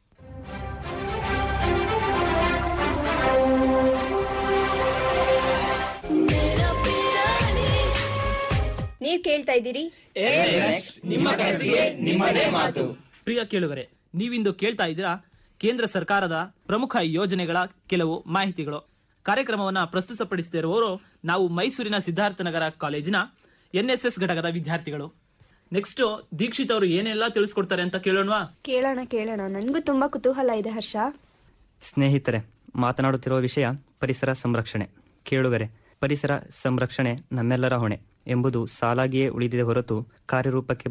ನೀವ್ ಕೇಳ್ತಾ ಇದ್ದೀರಿ ನಿಮ್ಮ ಕನಸಿಗೆ ನಿಮ್ಮದೇ ಮಾತು ಪ್ರಿಯ ಕೇಳುಗರೆ ನೀವಿಂದು ಕೇಳ್ತಾ ಇದ್ದೀರಾ ಕೇಂದ್ರ ಸರ್ಕಾರದ ಪ್ರಮುಖ ಯೋಜನೆಗಳ ಕೆಲವು ಮಾಹಿತಿಗಳು ಕಾರ್ಯಕ್ರಮವನ್ನ ಪ್ರಸ್ತುತಪಡಿಸುತ್ತಿರುವವರು ನಾವು ಮೈಸೂರಿನ ಸಿದ್ಧಾರ್ಥನಗರ ಕಾಲೇಜಿನ ಎನ್ಎಸ್ಎಸ್ ಘಟಕದ ವಿದ್ಯಾರ್ಥಿಗಳು ನೆಕ್ಸ್ಟ್ ದೀಕ್ಷಿತ್ ಅವರು ಏನೆಲ್ಲ ತಿಳಿಸ್ಕೊಡ್ತಾರೆ ಅಂತ ಕೇಳೋಣವಾ ಕೇಳೋಣ ಕೇಳೋಣ ನನ್ಗೂ ತುಂಬಾ ಕುತೂಹಲ ಇದೆ ಹರ್ಷ ಸ್ನೇಹಿತರೆ ಮಾತನಾಡುತ್ತಿರುವ ವಿಷಯ ಪರಿಸರ ಸಂರಕ್ಷಣೆ ಕೇಳುಗರೆ ಪರಿಸರ ಸಂರಕ್ಷಣೆ ನಮ್ಮೆಲ್ಲರ ಹೊಣೆ ಎಂಬುದು ಸಾಲಾಗಿಯೇ ಉಳಿದಿದೆ ಹೊರತು ಕಾರ್ಯರೂಪಕ್ಕೆ